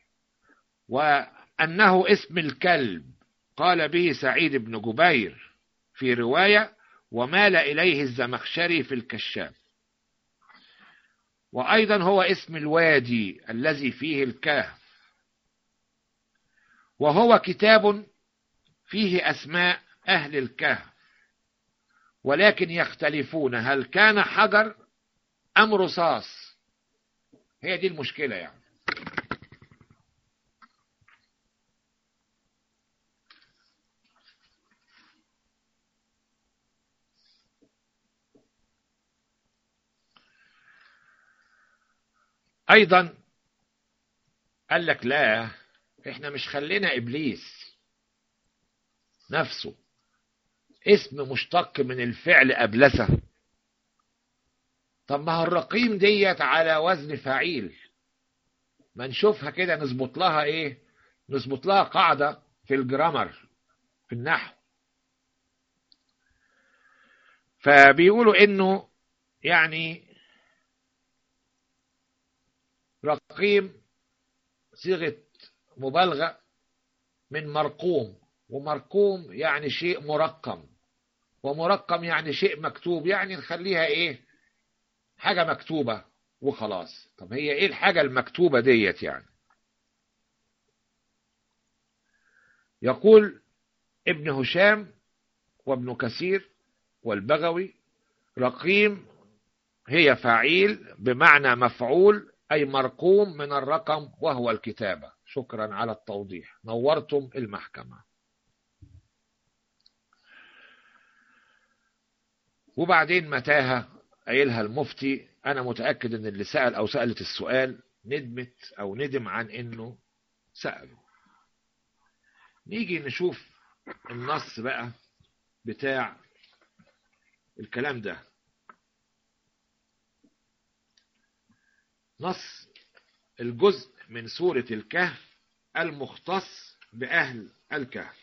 وأنه اسم الكلب قال به سعيد بن جبير في رواية ومال إليه الزمخشري في الكشاف وأيضا هو اسم الوادي الذي فيه الكهف وهو كتاب فيه أسماء أهل الكهف ولكن يختلفون هل كان حجر أم رصاص هي دي المشكلة يعني ايضا قال لك لا احنا مش خلينا ابليس نفسه اسم مشتق من الفعل ابلسه طب ما هو الرقيم ديت على وزن فعيل ما نشوفها كده نظبط لها ايه نظبط لها قاعده في الجرامر في النحو فبيقولوا انه يعني رقيم صيغة مبالغة من مرقوم ومرقوم يعني شيء مرقم ومرقم يعني شيء مكتوب يعني نخليها ايه حاجة مكتوبة وخلاص طب هي ايه الحاجة المكتوبة ديت يعني يقول ابن هشام وابن كثير والبغوي رقيم هي فعيل بمعنى مفعول أي مرقوم من الرقم وهو الكتابة شكرا على التوضيح نورتم المحكمة وبعدين متاهة قايلها المفتي أنا متأكد أن اللي سأل أو سألت السؤال ندمت أو ندم عن أنه سأله نيجي نشوف النص بقى بتاع الكلام ده نص الجزء من سورة الكهف المختص بأهل الكهف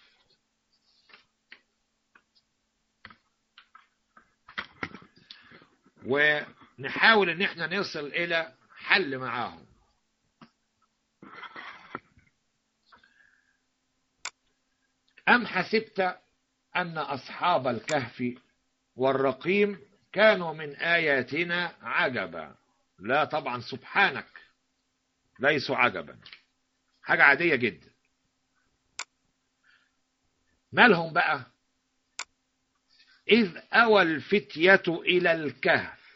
ونحاول ان احنا نصل الى حل معاهم أم حسبت أن أصحاب الكهف والرقيم كانوا من آياتنا عجبا لا طبعا سبحانك ليسوا عجبا حاجة عادية جدا مالهم بقى إذ أوى الفتية إلى الكهف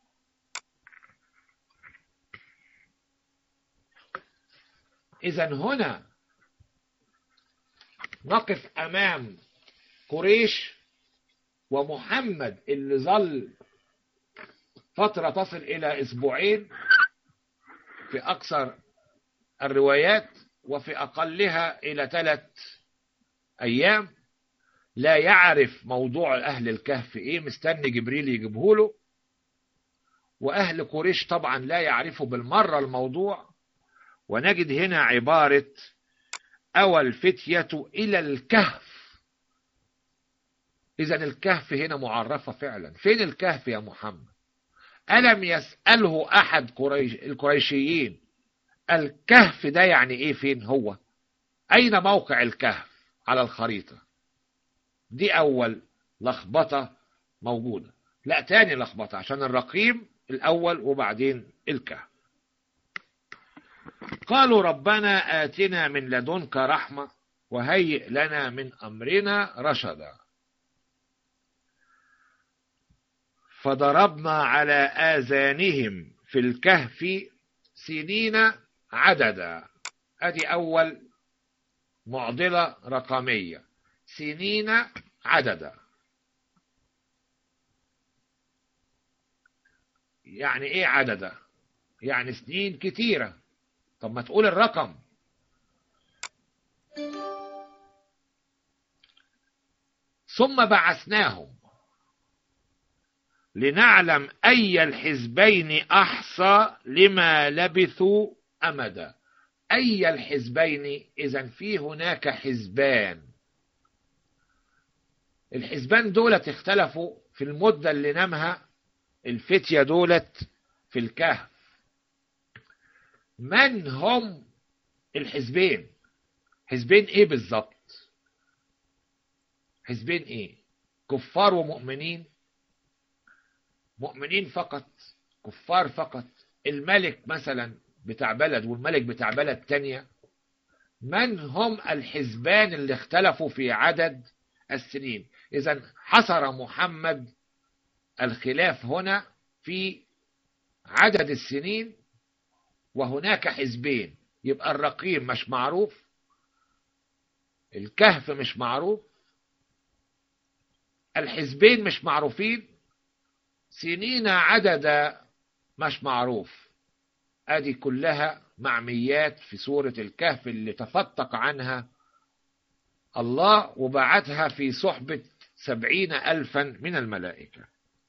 إذا هنا نقف أمام قريش ومحمد اللي ظل فترة تصل إلى أسبوعين في أكثر الروايات وفي أقلها إلى ثلاث أيام لا يعرف موضوع أهل الكهف إيه مستني جبريل يجيبه له وأهل قريش طبعا لا يعرفوا بالمرة الموضوع ونجد هنا عبارة أوى الفتية إلى الكهف إذا الكهف هنا معرفة فعلا فين الكهف يا محمد ألم يسأله أحد قريش القريشيين الكهف ده يعني إيه فين هو أين موقع الكهف على الخريطة دي أول لخبطة موجودة لا تاني لخبطة عشان الرقيم الأول وبعدين الكهف قالوا ربنا آتنا من لدنك رحمة وهيئ لنا من أمرنا رشدا فضربنا على آذانهم في الكهف سنين عددا ادي اول معضلة رقمية سنين عددا يعني ايه عددا يعني سنين كتيرة طب ما تقول الرقم ثم بعثناهم لنعلم أي الحزبين أحصى لما لبثوا أمدا أي الحزبين إذا في هناك حزبان الحزبان دولت اختلفوا في المدة اللي نامها الفتية دولت في الكهف من هم الحزبين حزبين ايه بالظبط حزبين ايه كفار ومؤمنين مؤمنين فقط كفار فقط الملك مثلا بتاع بلد والملك بتاع بلد تانية من هم الحزبان اللي اختلفوا في عدد السنين اذا حصر محمد الخلاف هنا في عدد السنين وهناك حزبين يبقى الرقيم مش معروف الكهف مش معروف الحزبين مش معروفين سنين عدد مش معروف ادي كلها معميات في سورة الكهف اللي تفتق عنها الله وبعتها في صحبة سبعين ألفا من الملائكة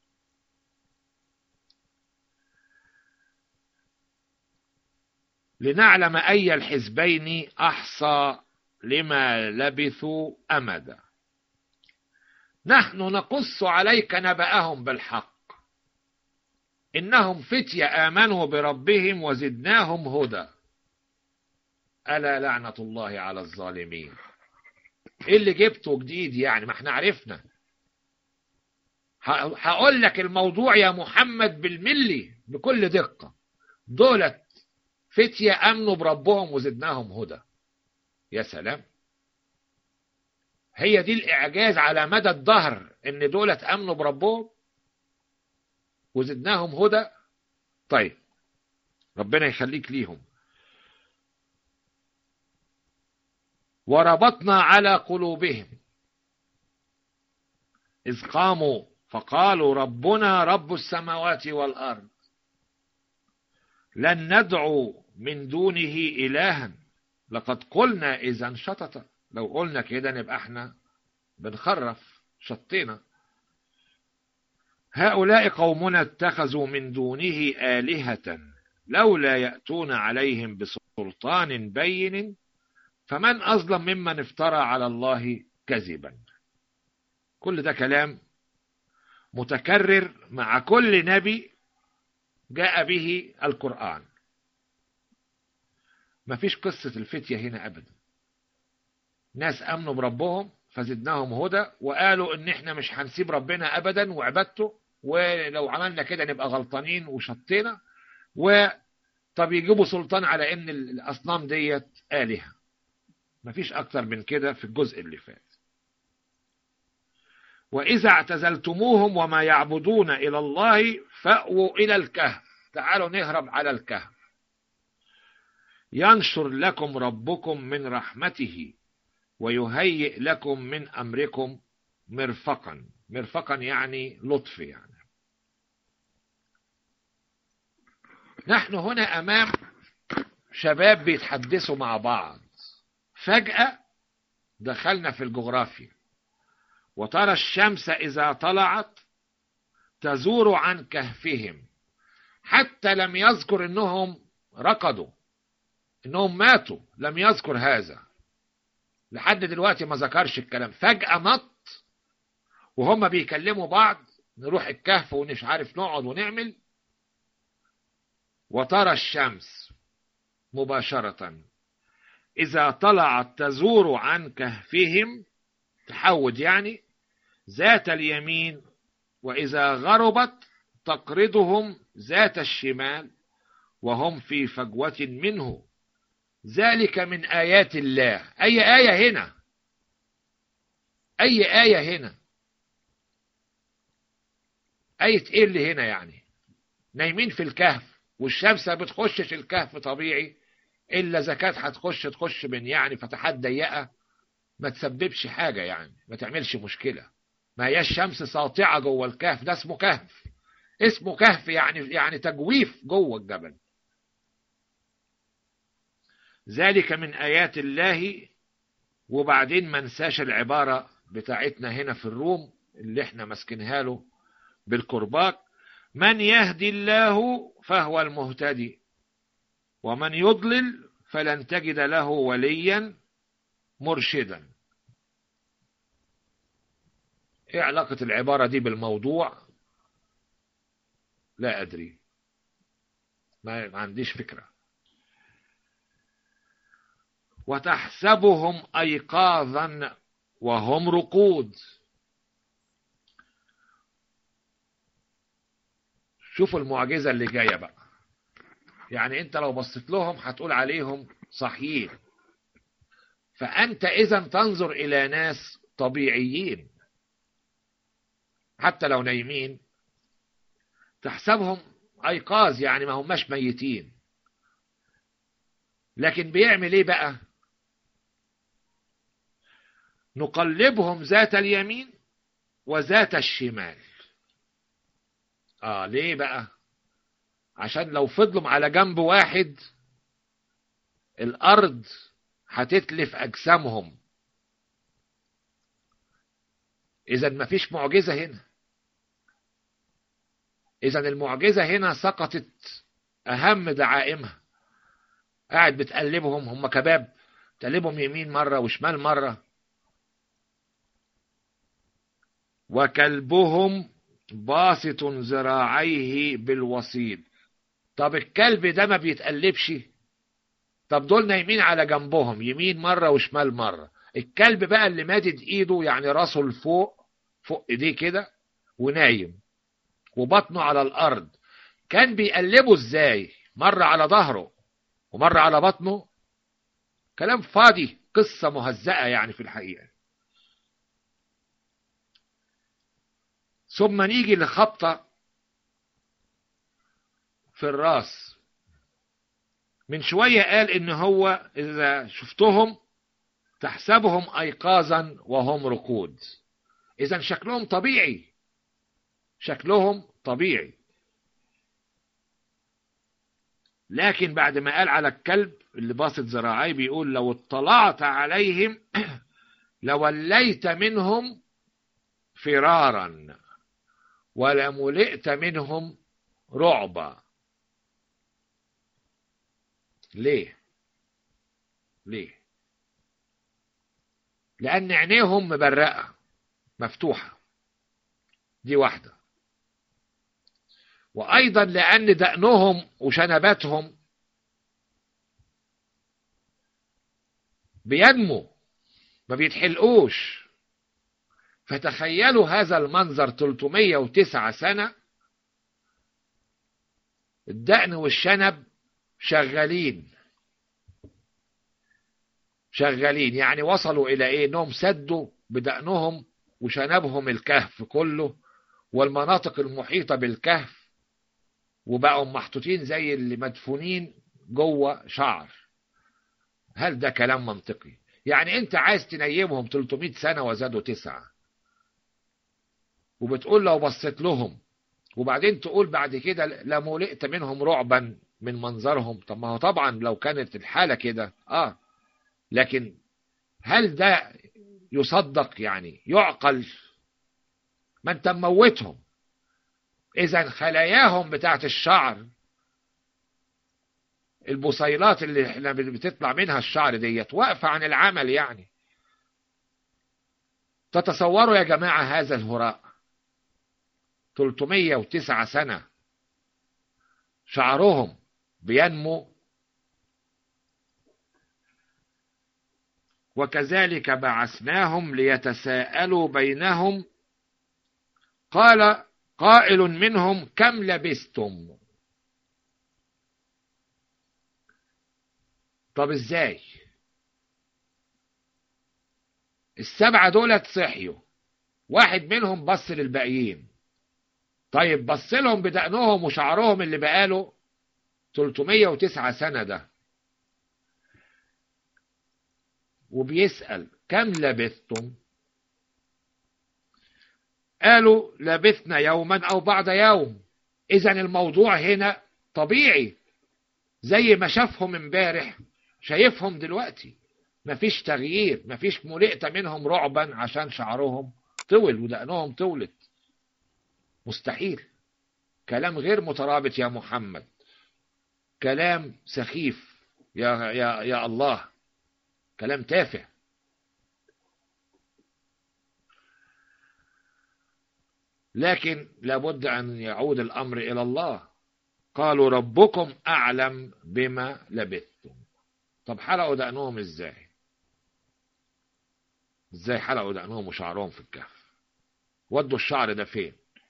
لنعلم أي الحزبين أحصى لما لبثوا أمدا نحن نقص عليك نبأهم بالحق إنهم فتية آمنوا بربهم وزدناهم هدى ألا لعنة الله على الظالمين إيه اللي جبته جديد يعني ما احنا عرفنا هقول لك الموضوع يا محمد بالملي بكل دقة دولت فتية أمنوا بربهم وزدناهم هدى يا سلام هي دي الإعجاز على مدى الدهر إن دولت أمنوا بربهم وزدناهم هدى طيب ربنا يخليك ليهم وربطنا على قلوبهم إذ قاموا فقالوا ربنا رب السماوات والأرض لن ندعو من دونه إلها لقد قلنا إذا شطط لو قلنا كده نبقى احنا بنخرف شطينا هؤلاء قومنا اتخذوا من دونه آلهة لولا يأتون عليهم بسلطان بين فمن أظلم ممن افترى على الله كذبا كل ده كلام متكرر مع كل نبي جاء به القرآن مفيش قصة الفتية هنا أبدا ناس أمنوا بربهم فزدناهم هدى وقالوا إن إحنا مش هنسيب ربنا أبدا وعبادته ولو عملنا كده نبقى غلطانين وشطينا و طب يجيبوا سلطان على إن الأصنام ديت آلهة مفيش أكتر من كده في الجزء اللي فات وإذا اعتزلتموهم وما يعبدون إلى الله فأووا إلى الكهف تعالوا نهرب على الكهف ينشر لكم ربكم من رحمته ويهيئ لكم من أمركم مرفقا مرفقا يعني لطف يعني نحن هنا أمام شباب بيتحدثوا مع بعض فجأة دخلنا في الجغرافيا وترى الشمس إذا طلعت تزور عن كهفهم حتى لم يذكر انهم رقدوا انهم ماتوا لم يذكر هذا لحد دلوقتي ما ذكرش الكلام فجأة نط وهم بيكلموا بعض نروح الكهف ومش عارف نقعد ونعمل وترى الشمس مباشرة إذا طلعت تزور عن كهفهم تحود يعني ذات اليمين وإذا غربت تقرضهم ذات الشمال وهم في فجوة منه ذلك من آيات الله أي آية هنا أي آية هنا آية إيه اللي هنا يعني نايمين في الكهف والشمس بتخشش الكهف طبيعي إلا إذا كانت هتخش تخش من يعني فتحات ضيقة ما تسببش حاجة يعني ما تعملش مشكلة ما هي الشمس ساطعة جوه الكهف ده اسمه كهف اسمه كهف يعني يعني تجويف جوه الجبل ذلك من آيات الله وبعدين ما ننساش العبارة بتاعتنا هنا في الروم اللي احنا ماسكينها له بالكرباج من يهدي الله فهو المهتدي ومن يضلل فلن تجد له وليا مرشدا ايه علاقة العبارة دي بالموضوع لا ادري ما عنديش فكرة وتحسبهم ايقاظا وهم رقود شوفوا المعجزة اللي جاية بقى يعني انت لو بصيت لهم هتقول عليهم صحيح فأنت إذا تنظر إلى ناس طبيعيين حتى لو نايمين تحسبهم أيقاظ يعني ما هماش ميتين لكن بيعمل ايه بقى نقلبهم ذات اليمين وذات الشمال اه ليه بقى عشان لو فضلوا على جنب واحد الارض هتتلف اجسامهم اذا مفيش معجزه هنا اذا المعجزه هنا سقطت اهم دعائمها قاعد بتقلبهم هم كباب تقلبهم يمين مره وشمال مره وكلبهم باسط ذراعيه بالوسيط طب الكلب ده ما بيتقلبش طب دول نايمين على جنبهم يمين مرة وشمال مرة الكلب بقى اللي مادد ايده يعني راسه لفوق فوق ايديه كده ونايم وبطنه على الارض كان بيقلبه ازاي مرة على ظهره ومرة على بطنه كلام فاضي قصة مهزأة يعني في الحقيقة ثم نيجي لخبطة في الراس من شوية قال إن هو إذا شفتهم تحسبهم أيقاظا وهم ركود إذا شكلهم طبيعي شكلهم طبيعي لكن بعد ما قال على الكلب اللي باسط ذراعيه بيقول لو اطلعت عليهم لوليت منهم فرارا ولملئت منهم رعبا ليه ليه لان عينيهم مبرقه مفتوحه دي واحده وايضا لان دقنهم وشنباتهم بينمو ما بيتحلقوش فتخيلوا هذا المنظر 309 سنة الدقن والشنب شغالين شغالين يعني وصلوا إلى إيه إنهم سدوا بدقنهم وشنبهم الكهف كله والمناطق المحيطة بالكهف وبقوا محطوطين زي اللي مدفونين جوه شعر هل ده كلام منطقي يعني انت عايز تنيمهم 300 سنة وزادوا تسعة وبتقول لو بصيت لهم وبعدين تقول بعد كده لملئت منهم رعبا من منظرهم طب ما هو طبعا لو كانت الحالة كده اه لكن هل ده يصدق يعني يعقل ما انت مموتهم اذا خلاياهم بتاعت الشعر البصيلات اللي احنا بتطلع منها الشعر ديت واقفة عن العمل يعني تتصوروا يا جماعة هذا الهراء 309 سنة شعرهم بينمو وكذلك بعثناهم ليتساءلوا بينهم قال قائل منهم كم لبستم طب ازاي السبعة دولت صحيوا واحد منهم بص للباقيين طيب بص لهم بدقنهم وشعرهم اللي بقاله 309 سنة ده وبيسأل كم لبثتم قالوا لبثنا يوما أو بعد يوم إذا الموضوع هنا طبيعي زي ما شافهم امبارح شايفهم دلوقتي مفيش تغيير مفيش ملئت منهم رعبا عشان شعرهم طول ودقنهم طولت مستحيل كلام غير مترابط يا محمد كلام سخيف يا يا يا الله كلام تافه لكن لابد ان يعود الامر الى الله قالوا ربكم اعلم بما لبثتم طب حلقوا دقنهم ازاي ازاي حلقوا دقنهم وشعرهم في الكهف ودوا الشعر ده فين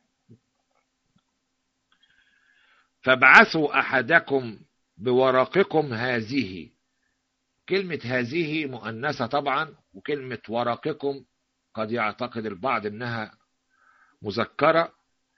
فابعثوا احدكم بورقكم هذه كلمة هذه مؤنثة طبعا وكلمة ورقكم قد يعتقد البعض انها مذكرة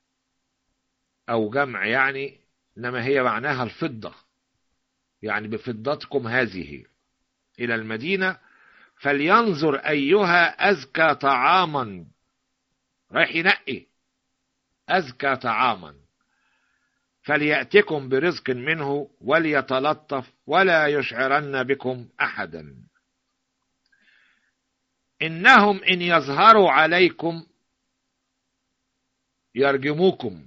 او جمع يعني انما هي معناها الفضة يعني بفضتكم هذه الى المدينة فلينظر ايها ازكى طعاما رايح ينقي ازكى طعاما فليأتكم برزق منه وليتلطف ولا يشعرن بكم أحدا إنهم إن يظهروا عليكم يرجموكم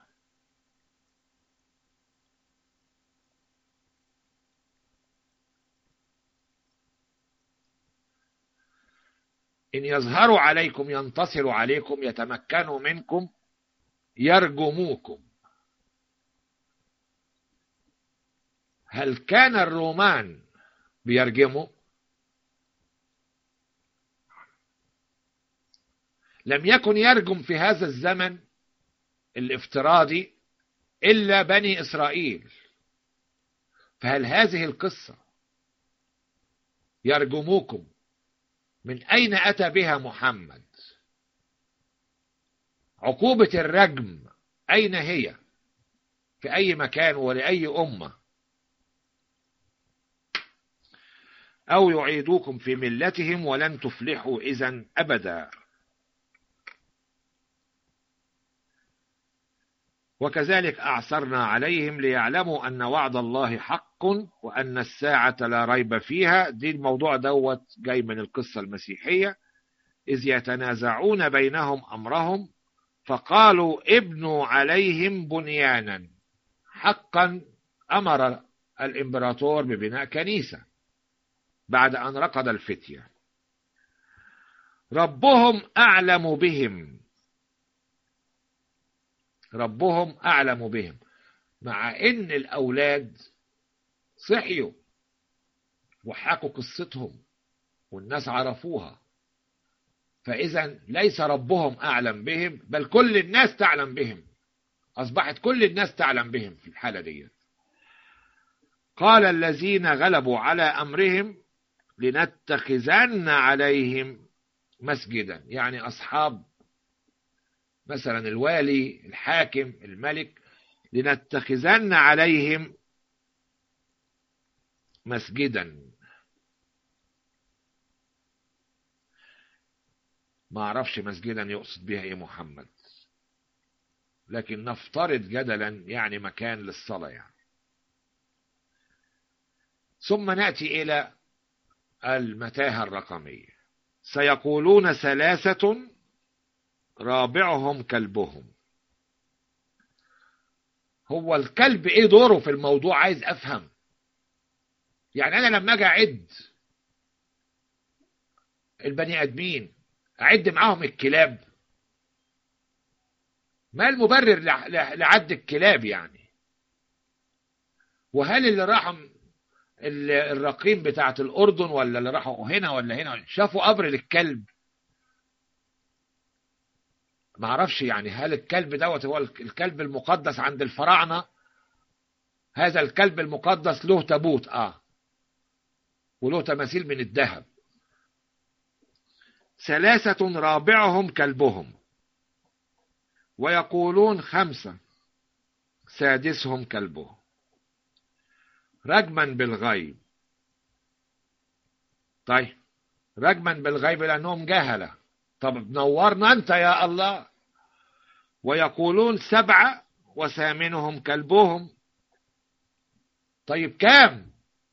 إن يظهروا عليكم ينتصروا عليكم يتمكنوا منكم يرجموكم هل كان الرومان بيرجموا لم يكن يرجم في هذا الزمن الافتراضي إلا بني إسرائيل فهل هذه القصة يرجموكم من أين أتى بها محمد عقوبة الرجم أين هي في أي مكان ولأي أمة أو يعيدوكم في ملتهم ولن تفلحوا إذا أبدا وكذلك أعثرنا عليهم ليعلموا أن وعد الله حق وأن الساعة لا ريب فيها دي الموضوع دوت جاي من القصة المسيحية إذ يتنازعون بينهم أمرهم فقالوا ابنوا عليهم بنيانا حقا أمر الإمبراطور ببناء كنيسة بعد أن رقد الفتية ربهم أعلم بهم ربهم أعلم بهم مع إن الأولاد صحيوا وحكوا قصتهم والناس عرفوها فإذا ليس ربهم أعلم بهم بل كل الناس تعلم بهم أصبحت كل الناس تعلم بهم في الحالة دي قال الذين غلبوا على أمرهم لنتخذن عليهم مسجدا يعني أصحاب مثلا الوالي الحاكم الملك لنتخذن عليهم مسجدا ما اعرفش مسجدا يقصد بها ايه محمد لكن نفترض جدلا يعني مكان للصلاة يعني ثم نأتي إلى المتاهة الرقمية سيقولون ثلاثة رابعهم كلبهم هو الكلب ايه دوره في الموضوع عايز افهم يعني أنا لما أجي أعد البني آدمين أعد معاهم الكلاب ما المبرر لعد الكلاب يعني وهل اللي راحوا الرقيم بتاعت الأردن ولا اللي راحوا هنا ولا هنا شافوا قبر للكلب ما اعرفش يعني هل الكلب دوت هو الكلب المقدس عند الفراعنة هذا الكلب المقدس له تابوت اه وله تماثيل من الذهب ثلاثة رابعهم كلبهم ويقولون خمسة سادسهم كلبهم رجما بالغيب طيب رجما بالغيب لأنهم جهلة طب نورنا أنت يا الله ويقولون سبعة وثامنهم كلبهم طيب كام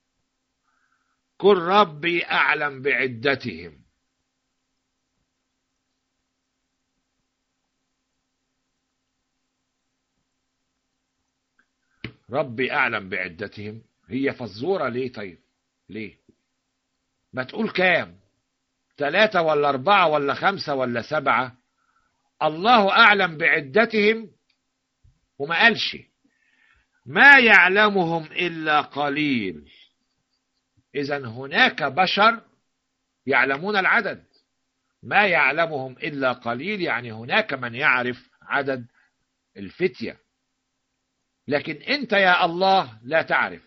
قل ربي أعلم بعدتهم ربي أعلم بعدتهم هي فزورة ليه طيب ليه ما تقول كام ثلاثة ولا أربعة ولا خمسة ولا سبعة الله أعلم بعدتهم وما قالش ما يعلمهم إلا قليل إذا هناك بشر يعلمون العدد ما يعلمهم إلا قليل يعني هناك من يعرف عدد الفتية لكن أنت يا الله لا تعرف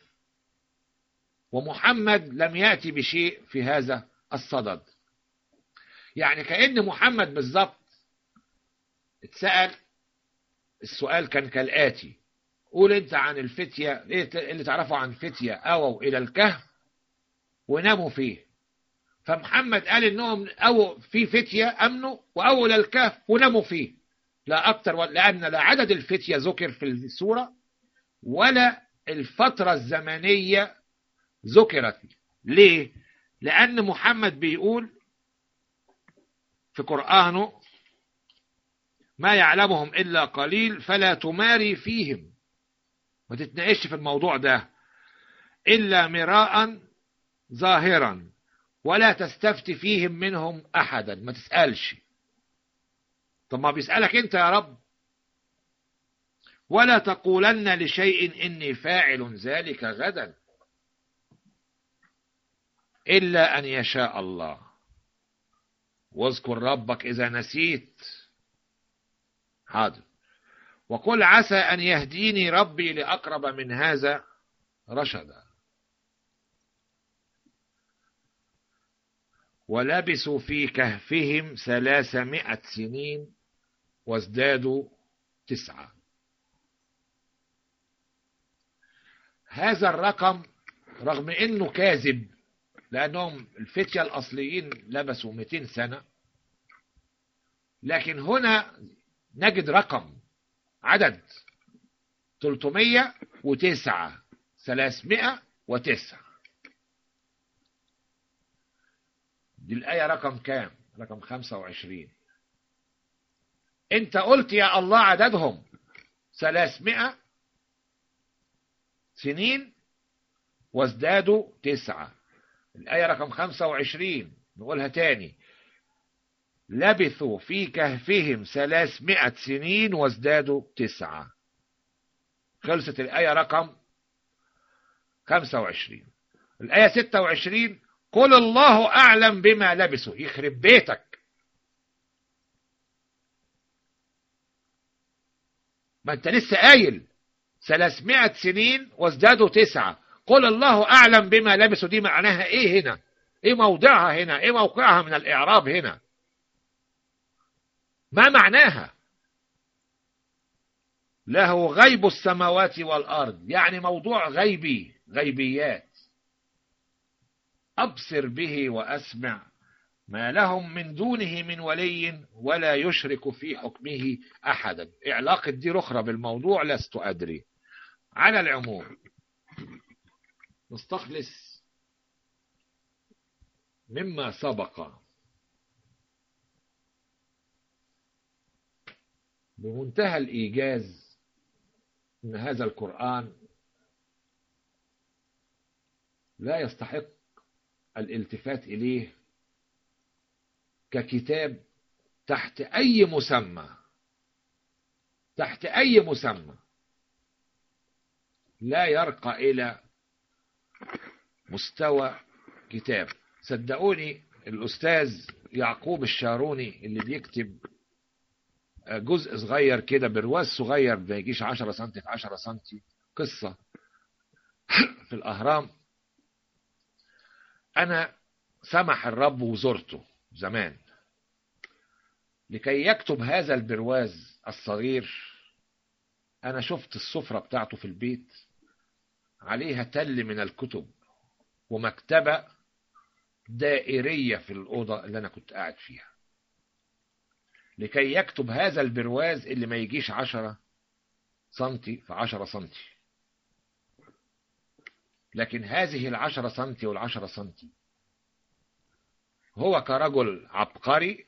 ومحمد لم يأتي بشيء في هذا الصدد يعني كأن محمد بالظبط اتسأل السؤال كان كالآتي قول انت عن الفتية اللي تعرفه عن فتية أووا إلى الكهف وناموا فيه فمحمد قال انهم أو في فتية أمنوا وأول الكهف وناموا فيه لا أكتر لأن لا عدد الفتية ذكر في السورة ولا الفترة الزمنية ذكرت ليه؟ لأن محمد بيقول في قرآنه ما يعلمهم إلا قليل فلا تماري فيهم ما تتناقش في الموضوع ده إلا مراء ظاهرا ولا تستفت فيهم منهم أحدا ما تسألش طب ما بيسألك أنت يا رب ولا تقولن لشيء إني فاعل ذلك غدا إلا أن يشاء الله واذكر ربك إذا نسيت حاضر وقل عسى أن يهديني ربي لأقرب من هذا رشدا ولبسوا في كهفهم ثلاثمائة سنين وازدادوا تسعة هذا الرقم رغم انه كاذب لانهم الفتية الاصليين لبسوا 200 سنة لكن هنا نجد رقم عدد 309 309 دي الآية رقم كام رقم 25 انت قلت يا الله عددهم 300 سنين وازدادوا تسعة الآية رقم 25 نقولها تاني لبثوا في كهفهم ثلاثمائة سنين وازدادوا تسعة خلصت الآية رقم 25 الآية 26 قل الله أعلم بما لبثوا يخرب بيتك ما انت لسه قايل 300 سنين وازدادوا تسعة قل الله أعلم بما لبثوا دي معناها ايه هنا ايه موضعها هنا ايه موقعها من الإعراب هنا ما معناها له غيب السماوات والأرض يعني موضوع غيبي غيبيات أبصر به وأسمع ما لهم من دونه من ولي ولا يشرك في حكمه أحدا علاقة دي أخرى بالموضوع لست أدري على العموم نستخلص مما سبق بمنتهى الإيجاز أن هذا القرآن لا يستحق الالتفات إليه ككتاب تحت أي مسمى تحت أي مسمى لا يرقى إلى مستوى كتاب صدقوني الأستاذ يعقوب الشاروني اللي بيكتب جزء صغير كده برواز صغير ما يجيش 10 سم في 10 سم قصة في الأهرام أنا سمح الرب وزرته زمان لكي يكتب هذا البرواز الصغير أنا شفت السفرة بتاعته في البيت عليها تل من الكتب ومكتبة دائرية في الأوضة اللي أنا كنت قاعد فيها لكي يكتب هذا البرواز اللي ما يجيش عشرة سنتي في عشرة سنتي لكن هذه العشرة سنتي والعشرة سنتي هو كرجل عبقري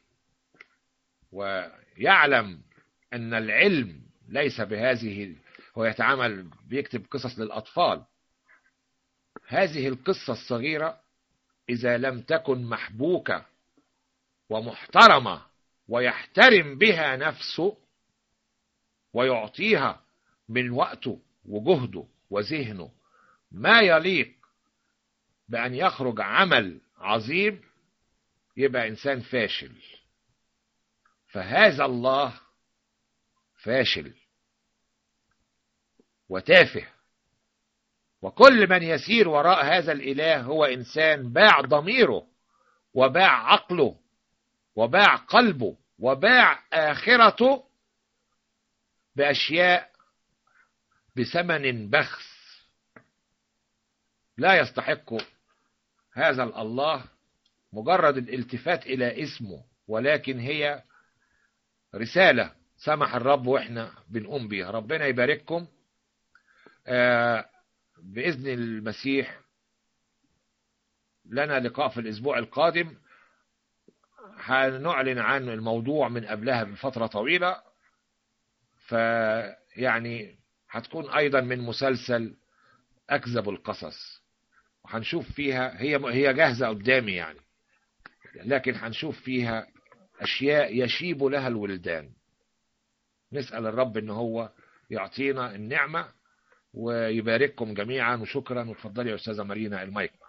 ويعلم أن العلم ليس بهذه هو يتعامل بيكتب قصص للأطفال هذه القصة الصغيرة إذا لم تكن محبوكة ومحترمة ويحترم بها نفسه ويعطيها من وقته وجهده وذهنه ما يليق بأن يخرج عمل عظيم يبقى إنسان فاشل فهذا الله فاشل وتافه وكل من يسير وراء هذا الإله هو إنسان باع ضميره وباع عقله وباع قلبه وباع آخرته بأشياء بثمن بخس لا يستحق هذا الله مجرد الالتفات إلى اسمه ولكن هي رسالة سمح الرب وإحنا بنقوم بيها ربنا يبارككم آه بإذن المسيح لنا لقاء في الأسبوع القادم هنعلن عن الموضوع من قبلها بفترة طويلة فيعني هتكون أيضا من مسلسل أكذب القصص وهنشوف فيها هي هي جاهزة قدامي يعني لكن هنشوف فيها أشياء يشيب لها الولدان نسأل الرب إن هو يعطينا النعمة ويبارككم جميعا وشكرا وتفضلي يا أستاذة مارينا المايك